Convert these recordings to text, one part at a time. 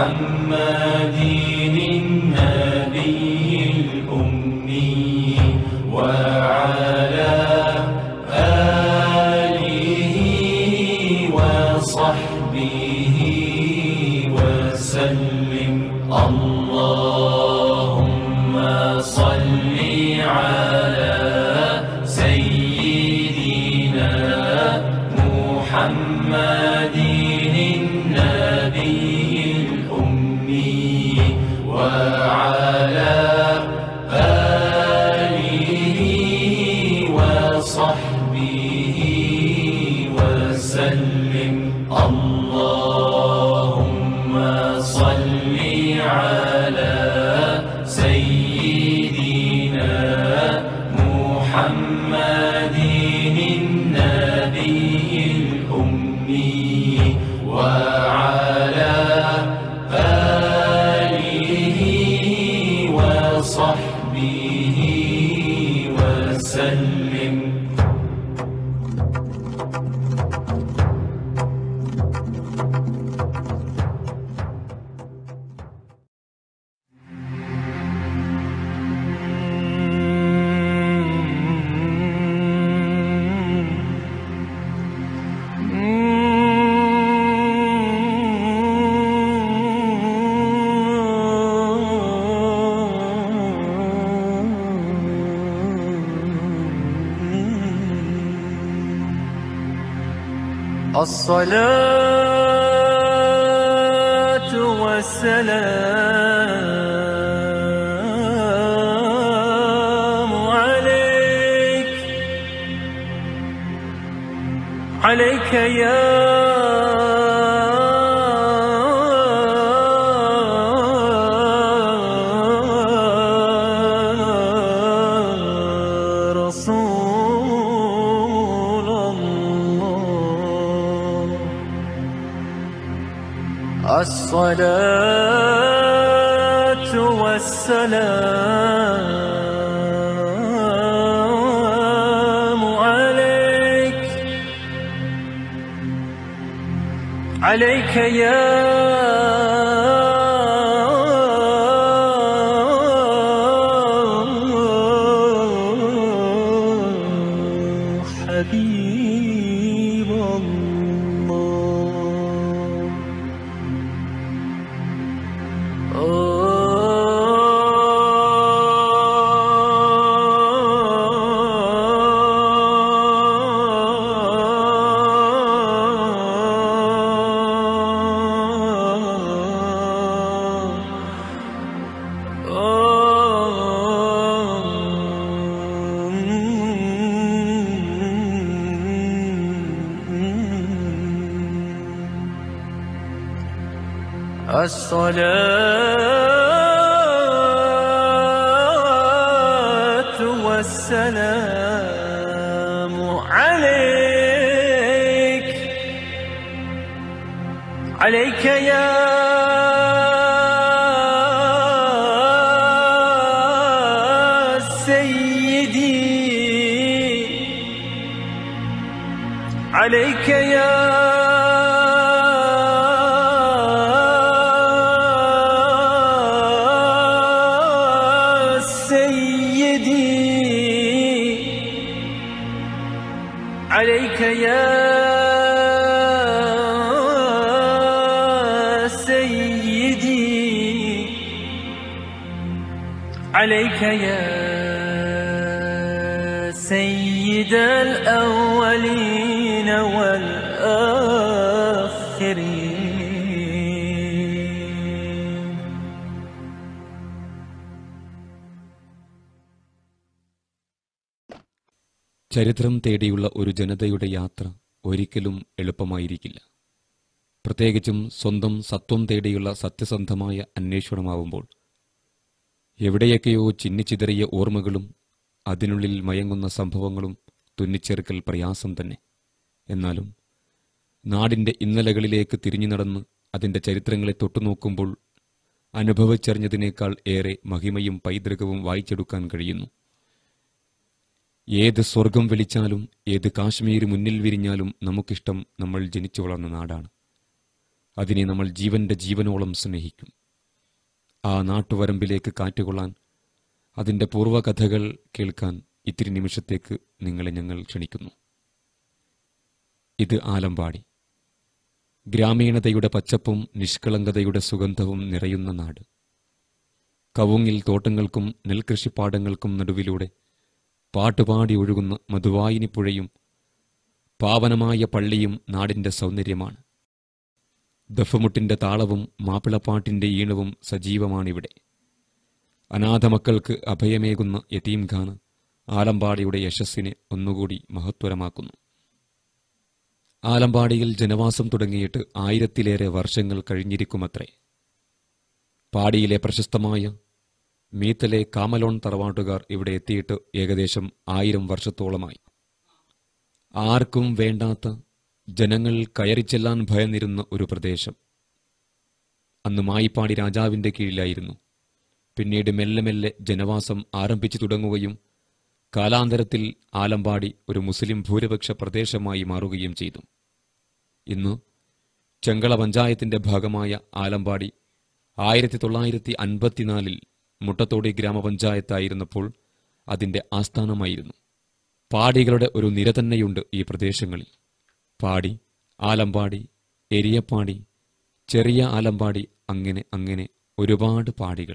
محمد النبي الأمي وعلى آله وصحبه وسلم اللهم صل على سيدنا محمد النبي الأمي وعلى آله وصحبه وسلم اللهم صل على سيدنا محمد النبي الأمي وعلى آله وصحبه وسلم الصلاة والسلام عليك عليك يا رسول الله الصلاة والسلام عليك عليك يا حبيب الله الصلاة والسلام عليك عليك يا سيدي عليك يا سيدي عليك يا سيدي عليك يا سيد الأولين والآخرين ചരിത്രം തേടിയുള്ള ഒരു ജനതയുടെ യാത്ര ഒരിക്കലും എളുപ്പമായിരിക്കില്ല പ്രത്യേകിച്ചും സ്വന്തം സത്വം തേടിയുള്ള സത്യസന്ധമായ അന്വേഷണമാവുമ്പോൾ എവിടെയൊക്കെയോ ചിന്നിച്ചിതറിയ ഓർമ്മകളും അതിനുള്ളിൽ മയങ്ങുന്ന സംഭവങ്ങളും തുന്നിച്ചേർക്കൽ പ്രയാസം തന്നെ എന്നാലും നാടിൻ്റെ ഇന്നലകളിലേക്ക് തിരിഞ്ഞു നടന്ന് അതിൻ്റെ ചരിത്രങ്ങളെ തൊട്ടുനോക്കുമ്പോൾ അനുഭവിച്ചറിഞ്ഞതിനേക്കാൾ ഏറെ മഹിമയും പൈതൃകവും വായിച്ചെടുക്കാൻ കഴിയുന്നു ഏത് സ്വർഗം വിളിച്ചാലും ഏത് കാശ്മീർ മുന്നിൽ വിരിഞ്ഞാലും നമുക്കിഷ്ടം നമ്മൾ ജനിച്ചു വളർന്ന നാടാണ് അതിനെ നമ്മൾ ജീവന്റെ ജീവനോളം സ്നേഹിക്കും ആ നാട്ടുവരമ്പിലേക്ക് കാറ്റുകൊള്ളാൻ അതിന്റെ പൂർവ്വകഥകൾ കേൾക്കാൻ ഇത്തിരി നിമിഷത്തേക്ക് നിങ്ങളെ ഞങ്ങൾ ക്ഷണിക്കുന്നു ഇത് ആലമ്പാടി ഗ്രാമീണതയുടെ പച്ചപ്പും നിഷ്കളങ്കതയുടെ സുഗന്ധവും നിറയുന്ന നാട് കവുങ്ങിൽ തോട്ടങ്ങൾക്കും നെൽകൃഷിപ്പാടങ്ങൾക്കും നടുവിലൂടെ പാട്ടുപാടി ഒഴുകുന്ന മധുവായിനിപ്പുഴയും പാവനമായ പള്ളിയും നാടിന്റെ സൗന്ദര്യമാണ് ദഫമുട്ടിന്റെ താളവും മാപ്പിളപ്പാട്ടിന്റെ ഈണവും സജീവമാണിവിടെ അനാഥമക്കൾക്ക് അഭയമേകുന്ന യതീംഖാന് ആലമ്പാടിയുടെ യശസ്സിനെ ഒന്നുകൂടി മഹത്വരമാക്കുന്നു ആലമ്പാടിയിൽ ജനവാസം തുടങ്ങിയിട്ട് ആയിരത്തിലേറെ വർഷങ്ങൾ കഴിഞ്ഞിരിക്കുമത്രേ പാടിയിലെ പ്രശസ്തമായ മീത്തലെ കാമലോൺ തറവാട്ടുകാർ ഇവിടെ എത്തിയിട്ട് ഏകദേശം ആയിരം വർഷത്തോളമായി ആർക്കും വേണ്ടാത്ത ജനങ്ങൾ കയറിച്ചെല്ലാൻ ഭയന്നിരുന്ന ഒരു പ്രദേശം അന്ന് മായിപ്പാടി രാജാവിന്റെ കീഴിലായിരുന്നു പിന്നീട് മെല്ലെ മെല്ലെ ജനവാസം ആരംഭിച്ചു തുടങ്ങുകയും കാലാന്തരത്തിൽ ആലമ്പാടി ഒരു മുസ്ലിം ഭൂരിപക്ഷ പ്രദേശമായി മാറുകയും ചെയ്തു ഇന്ന് ചെങ്കള പഞ്ചായത്തിന്റെ ഭാഗമായ ആലമ്പാടി ആയിരത്തി തൊള്ളായിരത്തി അൻപത്തിനാലിൽ മുട്ടത്തോടി ഗ്രാമപഞ്ചായത്തായിരുന്നപ്പോൾ അതിന്റെ ആസ്ഥാനമായിരുന്നു പാടികളുടെ ഒരു നിര തന്നെയുണ്ട് ഈ പ്രദേശങ്ങളിൽ പാടി ആലമ്പാടി എരിയപ്പാടി ചെറിയ ആലമ്പാടി അങ്ങനെ അങ്ങനെ ഒരുപാട് പാടികൾ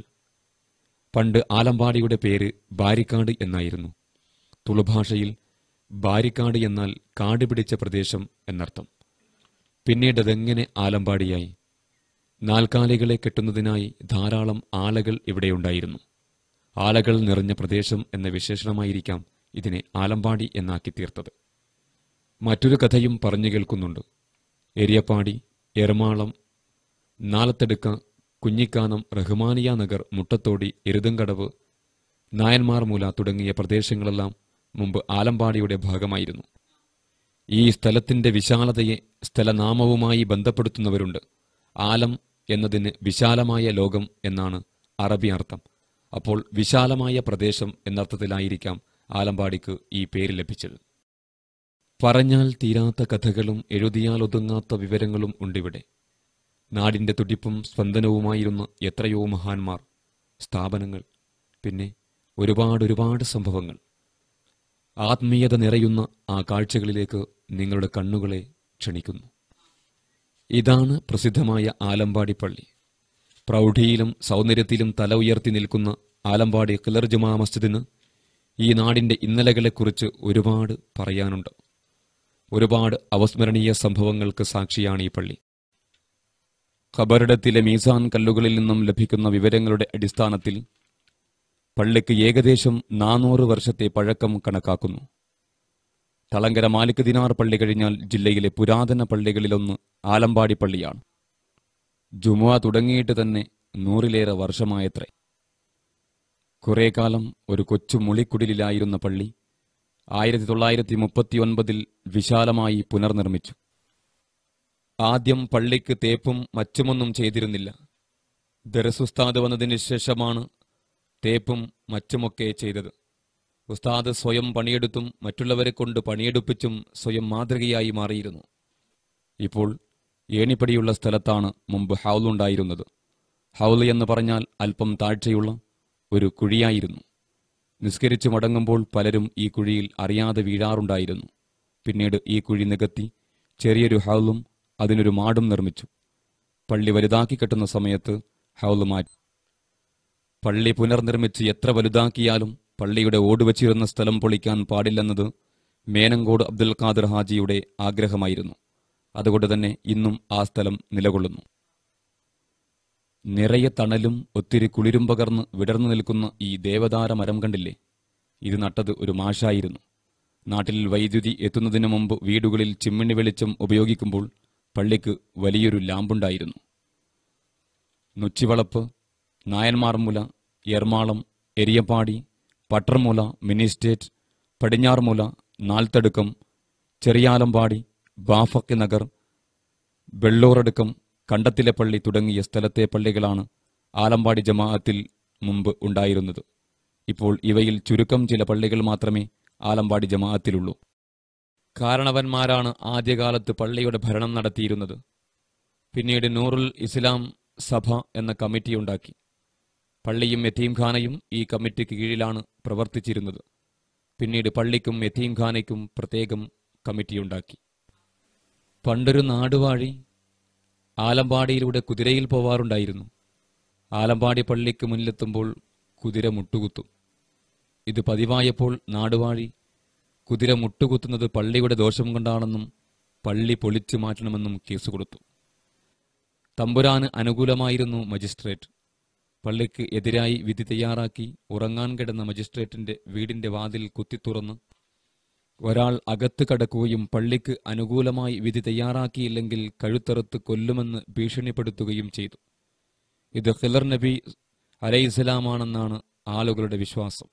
പണ്ട് ആലമ്പാടിയുടെ പേര് ബാരിക്കാട് എന്നായിരുന്നു തുളുഭാഷയിൽ ബാരിക്കാട് എന്നാൽ കാട് പിടിച്ച പ്രദേശം എന്നർത്ഥം പിന്നീട് അതെങ്ങനെ ആലമ്പാടിയായി നാൽക്കാലികളെ കെട്ടുന്നതിനായി ധാരാളം ആലകൾ ഇവിടെയുണ്ടായിരുന്നു ആലകൾ നിറഞ്ഞ പ്രദേശം എന്ന വിശേഷണമായിരിക്കാം ഇതിനെ ആലമ്പാടി എന്നാക്കി തീർത്തത് മറ്റൊരു കഥയും പറഞ്ഞു കേൾക്കുന്നുണ്ട് എരിയപ്പാടി എറമാളം നാലത്തെടുക്ക കുഞ്ഞിക്കാനം റഹ്മാനിയ നഗർ മുട്ടത്തോടി എരുതങ്കടവ് നായന്മാർമൂല തുടങ്ങിയ പ്രദേശങ്ങളെല്ലാം മുമ്പ് ആലമ്പാടിയുടെ ഭാഗമായിരുന്നു ഈ സ്ഥലത്തിന്റെ വിശാലതയെ സ്ഥലനാമവുമായി ബന്ധപ്പെടുത്തുന്നവരുണ്ട് ആലം എന്നതിന് വിശാലമായ ലോകം എന്നാണ് അറബി അർത്ഥം അപ്പോൾ വിശാലമായ പ്രദേശം എന്നർത്ഥത്തിലായിരിക്കാം ആലമ്പാടിക്ക് ഈ പേര് ലഭിച്ചത് പറഞ്ഞാൽ തീരാത്ത കഥകളും എഴുതിയാൽ ഒതുങ്ങാത്ത വിവരങ്ങളും ഉണ്ടിവിടെ നാടിന്റെ തുടിപ്പും സ്പന്ദനവുമായിരുന്ന എത്രയോ മഹാന്മാർ സ്ഥാപനങ്ങൾ പിന്നെ ഒരുപാട് ഒരുപാട് സംഭവങ്ങൾ ആത്മീയത നിറയുന്ന ആ കാഴ്ചകളിലേക്ക് നിങ്ങളുടെ കണ്ണുകളെ ക്ഷണിക്കുന്നു ഇതാണ് പ്രസിദ്ധമായ ആലമ്പാടി പള്ളി പ്രൗഢിയിലും സൗന്ദര്യത്തിലും തല ഉയർത്തി നിൽക്കുന്ന ആലമ്പാടി കിലർ ജുമാ മസ്ജിദിന് ഈ നാടിന്റെ ഇന്നലകളെക്കുറിച്ച് ഒരുപാട് പറയാനുണ്ട് ഒരുപാട് അവസ്മരണീയ സംഭവങ്ങൾക്ക് സാക്ഷിയാണ് ഈ പള്ളി ഖബറിടത്തിലെ മീസാൻ കല്ലുകളിൽ നിന്നും ലഭിക്കുന്ന വിവരങ്ങളുടെ അടിസ്ഥാനത്തിൽ പള്ളിക്ക് ഏകദേശം നാനൂറ് വർഷത്തെ പഴക്കം കണക്കാക്കുന്നു തളങ്കര മാലിക് ദിനാർ പള്ളി കഴിഞ്ഞാൽ ജില്ലയിലെ പുരാതന പള്ളികളിലൊന്ന് ആലമ്പാടി പള്ളിയാണ് ജുമുഅ തുടങ്ങിയിട്ട് തന്നെ നൂറിലേറെ വർഷമായത്രേ കുറെ കാലം ഒരു കൊച്ചു മുളിക്കുടിലായിരുന്ന പള്ളി ആയിരത്തി തൊള്ളായിരത്തി മുപ്പത്തി ഒൻപതിൽ വിശാലമായി പുനർനിർമ്മിച്ചു ആദ്യം പള്ളിക്ക് തേപ്പും മറ്റുമൊന്നും ചെയ്തിരുന്നില്ല ദരസുസ്താദ് വന്നതിന് ശേഷമാണ് തേപ്പും മറ്റുമൊക്കെ ചെയ്തത് ഉസ്താദ് സ്വയം പണിയെടുത്തും മറ്റുള്ളവരെ കൊണ്ട് പണിയെടുപ്പിച്ചും സ്വയം മാതൃകയായി മാറിയിരുന്നു ഇപ്പോൾ ഏണിപ്പടിയുള്ള സ്ഥലത്താണ് മുമ്പ് ഹൗലുണ്ടായിരുന്നത് ഹൗല് എന്ന് പറഞ്ഞാൽ അല്പം താഴ്ചയുള്ള ഒരു കുഴിയായിരുന്നു നിസ്കരിച്ചു മടങ്ങുമ്പോൾ പലരും ഈ കുഴിയിൽ അറിയാതെ വീഴാറുണ്ടായിരുന്നു പിന്നീട് ഈ കുഴി നികത്തി ചെറിയൊരു ഹൗലും അതിനൊരു മാടും നിർമ്മിച്ചു പള്ളി വലുതാക്കി കെട്ടുന്ന സമയത്ത് ഹൗല് മാറ്റി പള്ളി പുനർനിർമ്മിച്ച് എത്ര വലുതാക്കിയാലും പള്ളിയുടെ ഓടുവച്ചിരുന്ന സ്ഥലം പൊളിക്കാൻ പാടില്ലെന്നത് മേനങ്കോട് അബ്ദുൽ ഖാദർ ഹാജിയുടെ ആഗ്രഹമായിരുന്നു അതുകൊണ്ട് തന്നെ ഇന്നും ആ സ്ഥലം നിലകൊള്ളുന്നു നിറയെ തണലും ഒത്തിരി കുളിരും പകർന്ന് വിടർന്നു നിൽക്കുന്ന ഈ ദേവദാര മരം കണ്ടില്ലേ ഇത് നട്ടത് ഒരു മാഷായിരുന്നു നാട്ടിൽ വൈദ്യുതി എത്തുന്നതിന് മുമ്പ് വീടുകളിൽ ചിമ്മിണി വെളിച്ചം ഉപയോഗിക്കുമ്പോൾ പള്ളിക്ക് വലിയൊരു ലാമ്പുണ്ടായിരുന്നു നുച്ചിവളപ്പ് നായന്മാർമുല എർമാളം എരിയപ്പാടി പട്ടർമുല മിനി സ്റ്റേറ്റ് പടിഞ്ഞാറുമുല നാൽത്തടുക്കം ചെറിയാലമ്പാടി ബാഫക്ക് നഗർ വെള്ളൂറടുക്കം കണ്ടത്തിലെ പള്ളി തുടങ്ങിയ സ്ഥലത്തെ പള്ളികളാണ് ആലമ്പാടി ജമാഅത്തിൽ മുമ്പ് ഉണ്ടായിരുന്നത് ഇപ്പോൾ ഇവയിൽ ചുരുക്കം ചില പള്ളികൾ മാത്രമേ ആലമ്പാടി ജമാഅത്തിലുള്ളൂ കാരണവന്മാരാണ് ആദ്യകാലത്ത് പള്ളിയുടെ ഭരണം നടത്തിയിരുന്നത് പിന്നീട് നൂറുൽ ഇസ്ലാം സഭ എന്ന കമ്മിറ്റി ഉണ്ടാക്കി പള്ളിയും യത്തീംഖാനയും ഈ കമ്മിറ്റിക്ക് കീഴിലാണ് പ്രവർത്തിച്ചിരുന്നത് പിന്നീട് പള്ളിക്കും യത്തീംഖാനയ്ക്കും പ്രത്യേകം കമ്മിറ്റിയുണ്ടാക്കി പണ്ടൊരു നാടുവാഴി ആലമ്പാടിയിലൂടെ കുതിരയിൽ പോവാറുണ്ടായിരുന്നു ആലമ്പാടി പള്ളിക്ക് മുന്നിലെത്തുമ്പോൾ കുതിര മുട്ടുകുത്തും ഇത് പതിവായപ്പോൾ നാടുവാഴി കുതിര മുട്ടുകുത്തുന്നത് പള്ളിയുടെ ദോഷം കൊണ്ടാണെന്നും പള്ളി പൊളിച്ചു മാറ്റണമെന്നും കേസ് കൊടുത്തു തമ്പുരാന് അനുകൂലമായിരുന്നു മജിസ്ട്രേറ്റ് പള്ളിക്ക് എതിരായി വിധി തയ്യാറാക്കി ഉറങ്ങാൻ കിടന്ന മജിസ്ട്രേറ്റിന്റെ വീടിന്റെ വാതിൽ കുത്തിത്തുറന്ന് ഒരാൾ അകത്ത് കടക്കുകയും പള്ളിക്ക് അനുകൂലമായി വിധി തയ്യാറാക്കിയില്ലെങ്കിൽ കഴുത്തറുത്ത് കൊല്ലുമെന്ന് ഭീഷണിപ്പെടുത്തുകയും ചെയ്തു ഇത് ഖിലർ നബി അലൈഹിസ്സലാമാണെന്നാണ് ആളുകളുടെ വിശ്വാസം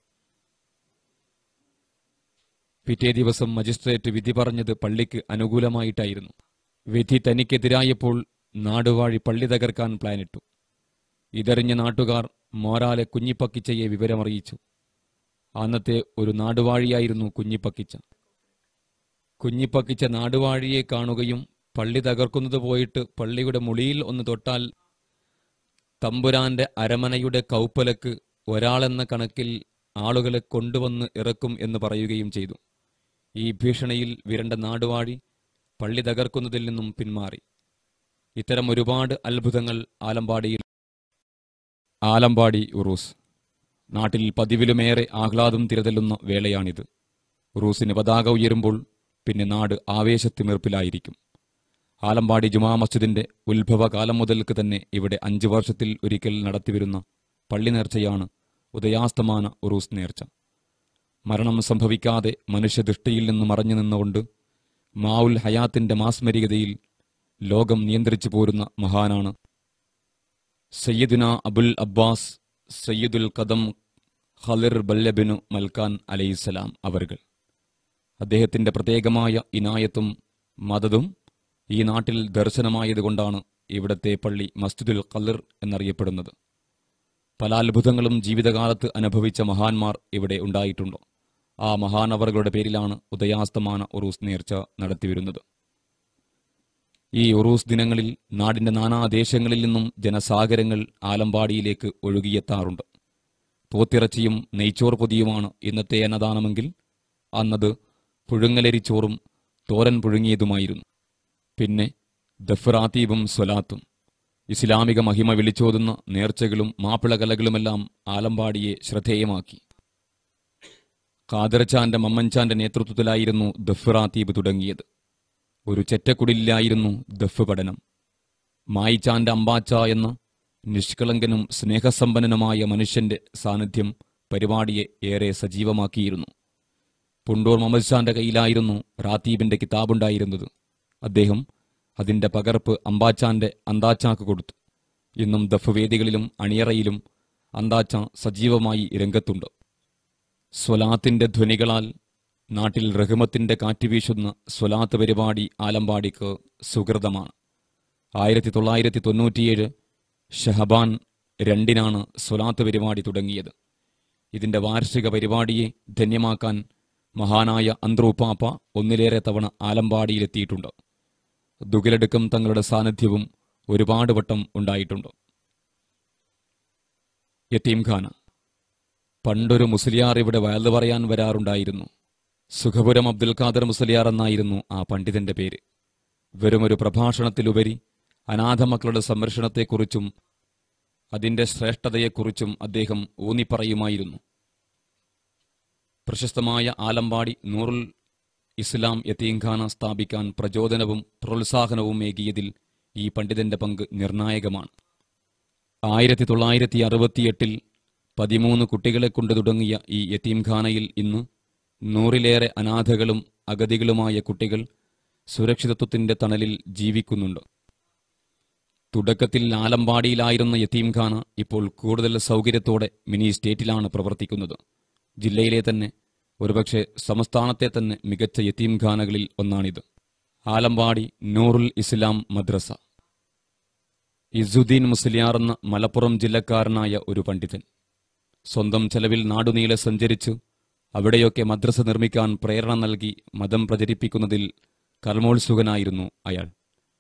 പിറ്റേ ദിവസം മജിസ്ട്രേറ്റ് വിധി പറഞ്ഞത് പള്ളിക്ക് അനുകൂലമായിട്ടായിരുന്നു വിധി തനിക്കെതിരായപ്പോൾ നാടുവാഴി പള്ളി തകർക്കാൻ പ്ലാനിട്ടു ഇതറിഞ്ഞ നാട്ടുകാർ മോരാലെ കുഞ്ഞിപ്പക്കിച്ചയെ വിവരമറിയിച്ചു അന്നത്തെ ഒരു നാടുവാഴിയായിരുന്നു കുഞ്ഞിപ്പക്കിച്ച കുഞ്ഞിപ്പക്കിച്ച നാടുവാഴിയെ കാണുകയും പള്ളി തകർക്കുന്നത് പോയിട്ട് പള്ളിയുടെ മുളിയിൽ ഒന്ന് തൊട്ടാൽ തമ്പുരാന്റെ അരമനയുടെ കൗപ്പലക്ക് ഒരാളെന്ന കണക്കിൽ ആളുകളെ കൊണ്ടുവന്ന് ഇറക്കും എന്ന് പറയുകയും ചെയ്തു ഈ ഭീഷണിയിൽ വിരണ്ട നാടുവാഴി പള്ളി തകർക്കുന്നതിൽ നിന്നും പിന്മാറി ഇത്തരം ഒരുപാട് അത്ഭുതങ്ങൾ ആലമ്പാടിയിൽ ആലമ്പാടി ഉറൂസ് നാട്ടിൽ പതിവിലുമേറെ ആഹ്ലാദം തിരതല്ലുന്ന വേളയാണിത് ഉറൂസിന് പതാക ഉയരുമ്പോൾ പിന്നെ നാട് ആവേശത്തിമിർപ്പിലായിരിക്കും ആലമ്പാടി ജുമാ മസ്ജിദിന്റെ ഉത്ഭവകാലം മുതൽക്ക് തന്നെ ഇവിടെ അഞ്ചു വർഷത്തിൽ ഒരിക്കൽ നടത്തിവരുന്ന പള്ളി നേർച്ചയാണ് ഉദയാസ്തമാന ഉറൂസ് നേർച്ച മരണം സംഭവിക്കാതെ മനുഷ്യദൃഷ്ടിയിൽ നിന്ന് മറഞ്ഞു നിന്നുകൊണ്ട് മാവുൽ ഹയാത്തിന്റെ മാസ്മരികതയിൽ ലോകം നിയന്ത്രിച്ചു പോരുന്ന മഹാനാണ് സയ്യിദുന അബുൽ അബ്ബാസ് സയ്യിദുൽ കദം ഖലിർ ബല്ലബിനു മൽക്കാൻ അലൈഹിസ്സലാം അവർകൾ അദ്ദേഹത്തിന്റെ പ്രത്യേകമായ ഇനായത്തും മദതും ഈ നാട്ടിൽ ദർശനമായതുകൊണ്ടാണ് ഇവിടത്തെ പള്ളി മസ്ജിദുൽ ഖലിർ എന്നറിയപ്പെടുന്നത് പല അത്ഭുതങ്ങളും ജീവിതകാലത്ത് അനുഭവിച്ച മഹാന്മാർ ഇവിടെ ഉണ്ടായിട്ടുണ്ടോ ആ മഹാനവറുകളുടെ പേരിലാണ് ഉദയാസ്തമാന ഉറൂസ് നേർച്ച നടത്തിവരുന്നത് ഈ ഉറൂസ് ദിനങ്ങളിൽ നാടിന്റെ നാനാദേശങ്ങളിൽ നിന്നും ജനസാഗരങ്ങൾ ആലമ്പാടിയിലേക്ക് ഒഴുകിയെത്താറുണ്ട് പോത്തിറച്ചിയും നെയ്ച്ചോർ പൊതിയുമാണ് ഇന്നത്തെ അന്നദാനമെങ്കിൽ അന്നത് പുഴുങ്ങലരിച്ചോറും തോരൻ പുഴുങ്ങിയതുമായിരുന്നു പിന്നെ ദഫ്റാത്തീബും സ്വലാത്തും ഇസ്ലാമിക മഹിമ വിളിച്ചോതുന്ന നേർച്ചകളും മാപ്പിളകലകളുമെല്ലാം ആലമ്പാടിയെ ശ്രദ്ധേയമാക്കി ഖാദർച്ചാന്റെ മമ്മൻചാന്റെ നേതൃത്വത്തിലായിരുന്നു ദഫ്റാത്തീബ് തുടങ്ങിയത് ഒരു ചെറ്റക്കുടിലായിരുന്നു ദഫ് പഠനം മായിച്ചാന്റെ അമ്പാച്ച എന്ന നിഷ്കളങ്കനും സ്നേഹസമ്പന്നനുമായ മനുഷ്യന്റെ സാന്നിധ്യം പരിപാടിയെ ഏറെ സജീവമാക്കിയിരുന്നു പുണ്ടൂർ മുഹമ്മദ് ഷാന്റെ കയ്യിലായിരുന്നു റാത്തീബിന്റെ കിതാബുണ്ടായിരുന്നത് അദ്ദേഹം അതിന്റെ പകർപ്പ് അമ്പാച്ചാന്റെ അന്താച്ചാക്ക് കൊടുത്തു ഇന്നും ദഫ് വേദികളിലും അണിയറയിലും അന്താച്ച സജീവമായി രംഗത്തുണ്ട് സ്വലാത്തിന്റെ ധ്വനികളാൽ നാട്ടിൽ റഹ്മത്തിന്റെ കാറ്റ് വീശുന്ന സ്വലാത്ത് പരിപാടി ആലമ്പാടിക്ക് സുഹൃതമാണ് ആയിരത്തി തൊള്ളായിരത്തി തൊണ്ണൂറ്റിയേഴ് ഷഹബാൻ രണ്ടിനാണ് സ്വലാത്ത് പരിപാടി തുടങ്ങിയത് ഇതിന്റെ വാർഷിക പരിപാടിയെ ധന്യമാക്കാൻ മഹാനായ അന്ത്രൂപ്പാപ്പ ഒന്നിലേറെ തവണ ആലമ്പാടിയിലെത്തിയിട്ടുണ്ട് ദുഗിലടുക്കം തങ്ങളുടെ സാന്നിധ്യവും ഒരുപാട് വട്ടം ഉണ്ടായിട്ടുണ്ട് യത്തീംഖാന പണ്ടൊരു മുസ്ലിയാർ ഇവിടെ വയലു പറയാൻ വരാറുണ്ടായിരുന്നു സുഖപുരം അബ്ദുൽ ഖാദർ മുസ്ലിയാർ എന്നായിരുന്നു ആ പണ്ഡിതന്റെ പേര് വെറുമൊരു പ്രഭാഷണത്തിലുപരി അനാഥ മക്കളുടെ സംരക്ഷണത്തെക്കുറിച്ചും അതിന്റെ ശ്രേഷ്ഠതയെക്കുറിച്ചും അദ്ദേഹം ഊന്നിപ്പറയുമായിരുന്നു പ്രശസ്തമായ ആലമ്പാടി നൂറുൽ ഇസ്ലാം യത്തീംഖാന സ്ഥാപിക്കാൻ പ്രചോദനവും പ്രോത്സാഹനവും ഏകിയതിൽ ഈ പണ്ഡിതന്റെ പങ്ക് നിർണായകമാണ് ആയിരത്തി തൊള്ളായിരത്തി അറുപത്തിയെട്ടിൽ പതിമൂന്ന് കുട്ടികളെ കൊണ്ട് തുടങ്ങിയ ഈ യത്തീംഖാനയിൽ ഇന്ന് നൂറിലേറെ അനാഥകളും അഗതികളുമായ കുട്ടികൾ സുരക്ഷിതത്വത്തിന്റെ തണലിൽ ജീവിക്കുന്നുണ്ട് തുടക്കത്തിൽ ആലമ്പാടിയിലായിരുന്ന യത്തീംഖാന ഇപ്പോൾ കൂടുതൽ സൗകര്യത്തോടെ മിനി സ്റ്റേറ്റിലാണ് പ്രവർത്തിക്കുന്നത് ജില്ലയിലെ തന്നെ ഒരുപക്ഷെ സംസ്ഥാനത്തെ തന്നെ മികച്ച യത്തീംഖാനകളിൽ ഒന്നാണിത് ആലമ്പാടി നൂറുൽ ഇസ്ലാം മദ്രസ ഇസുദ്ദീൻ മുസ്ലിയാർ എന്ന മലപ്പുറം ജില്ലക്കാരനായ ഒരു പണ്ഡിതൻ സ്വന്തം ചെലവിൽ നാടുനീളെ സഞ്ചരിച്ച് അവിടെയൊക്കെ മദ്രസ നിർമ്മിക്കാൻ പ്രേരണ നൽകി മതം പ്രചരിപ്പിക്കുന്നതിൽ കർമ്മോത്സുകനായിരുന്നു അയാൾ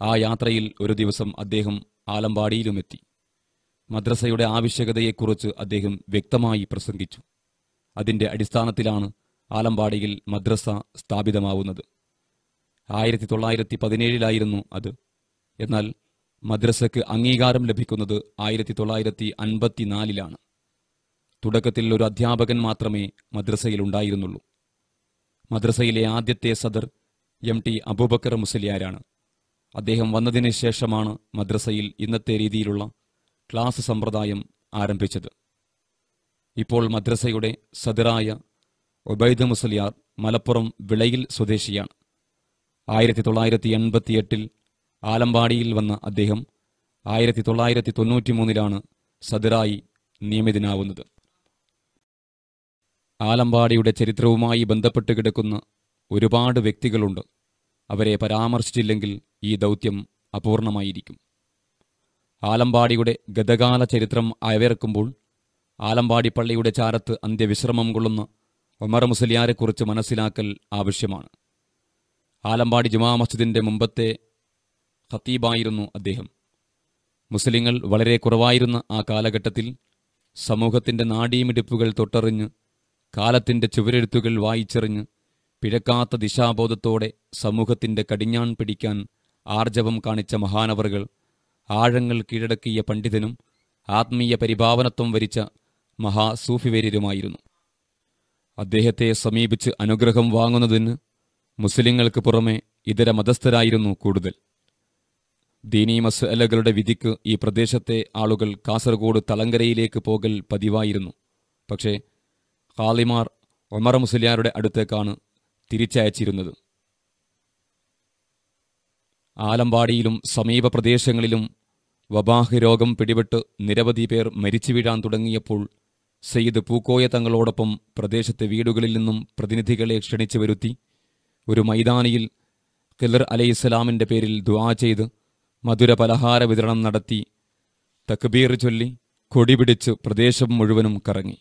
ആ യാത്രയിൽ ഒരു ദിവസം അദ്ദേഹം ആലമ്പാടിയിലുമെത്തി മദ്രസയുടെ ആവശ്യകതയെക്കുറിച്ച് അദ്ദേഹം വ്യക്തമായി പ്രസംഗിച്ചു അതിന്റെ അടിസ്ഥാനത്തിലാണ് ആലമ്പാടിയിൽ മദ്രസ സ്ഥാപിതമാവുന്നത് ആയിരത്തി തൊള്ളായിരത്തി പതിനേഴിലായിരുന്നു അത് എന്നാൽ മദ്രസയ്ക്ക് അംഗീകാരം ലഭിക്കുന്നത് ആയിരത്തി തൊള്ളായിരത്തി അൻപത്തിനാലിലാണ് തുടക്കത്തിൽ ഒരു അധ്യാപകൻ മാത്രമേ മദ്രസയിൽ ഉണ്ടായിരുന്നുള്ളൂ മദ്രസയിലെ ആദ്യത്തെ സദർ എം ടി അബൂബക്കർ മുസലിയാരാണ് അദ്ദേഹം വന്നതിന് ശേഷമാണ് മദ്രസയിൽ ഇന്നത്തെ രീതിയിലുള്ള ക്ലാസ് സമ്പ്രദായം ആരംഭിച്ചത് ഇപ്പോൾ മദ്രസയുടെ സദറായ ഒബൈദ് മുസലിയാർ മലപ്പുറം വിളയിൽ സ്വദേശിയാണ് ആയിരത്തി തൊള്ളായിരത്തി എൺപത്തിയെട്ടിൽ ആലമ്പാടിയിൽ വന്ന അദ്ദേഹം ആയിരത്തി തൊള്ളായിരത്തി തൊണ്ണൂറ്റിമൂന്നിലാണ് സദറായി നിയമിതനാവുന്നത് ആലമ്പാടിയുടെ ചരിത്രവുമായി ബന്ധപ്പെട്ട് കിടക്കുന്ന ഒരുപാട് വ്യക്തികളുണ്ട് അവരെ പരാമർശിച്ചില്ലെങ്കിൽ ഈ ദൗത്യം അപൂർണമായിരിക്കും ആലമ്പാടിയുടെ ഗതകാല ചരിത്രം അയവിറക്കുമ്പോൾ ആലമ്പാടി പള്ളിയുടെ ചാരത്ത് അന്ത്യവിശ്രമം കൊള്ളുന്ന ഒമർ മുസലിയാരെക്കുറിച്ച് മനസ്സിലാക്കൽ ആവശ്യമാണ് ആലമ്പാടി ജുമാ മസ്ജിദിന്റെ മുമ്പത്തെ ഖത്തീബായിരുന്നു അദ്ദേഹം മുസ്ലിങ്ങൾ വളരെ കുറവായിരുന്ന ആ കാലഘട്ടത്തിൽ സമൂഹത്തിന്റെ നാഡീമിടിപ്പുകൾ തൊട്ടറിഞ്ഞ് കാലത്തിന്റെ ചുവരെഴുത്തുകൾ വായിച്ചെറിഞ്ഞ് പിഴക്കാത്ത ദിശാബോധത്തോടെ സമൂഹത്തിന്റെ കടിഞ്ഞാൺ പിടിക്കാൻ ആർജവം കാണിച്ച മഹാനവറുകൾ ആഴങ്ങൾ കീഴടക്കിയ പണ്ഡിതനും ആത്മീയ പരിഭാവനത്വം വരിച്ച മഹാസൂഫിവേര്യരുമായിരുന്നു അദ്ദേഹത്തെ സമീപിച്ച് അനുഗ്രഹം വാങ്ങുന്നതിന് മുസ്ലിങ്ങൾക്ക് പുറമെ ഇതര മതസ്ഥരായിരുന്നു കൂടുതൽ ദീനീ മസ്അലകളുടെ വിധിക്ക് ഈ പ്രദേശത്തെ ആളുകൾ കാസർഗോഡ് തളങ്കരയിലേക്ക് പോകൽ പതിവായിരുന്നു പക്ഷേ ഖാലിമാർ ഒമർ മുസ്ലിയാരുടെ അടുത്തേക്കാണ് തിരിച്ചയച്ചിരുന്നത് ആലമ്പാടിയിലും സമീപ പ്രദേശങ്ങളിലും വബാഹ് രോഗം പിടിപെട്ട് നിരവധി പേർ മരിച്ചു വീഴാൻ തുടങ്ങിയപ്പോൾ സയ്യിദ് പൂക്കോയ തങ്ങളോടൊപ്പം പ്രദേശത്തെ വീടുകളിൽ നിന്നും പ്രതിനിധികളെ ക്ഷണിച്ചു വരുത്തി ഒരു മൈതാനിയിൽ ഖിലർ അലൈഹിസ്സലാമിന്റെ പേരിൽ ദുആ ചെയ്ത് മധുര പലഹാര വിതരണം നടത്തി തക്ബീർ ചൊല്ലി കൊടിപിടിച്ച് പ്രദേശം മുഴുവനും കറങ്ങി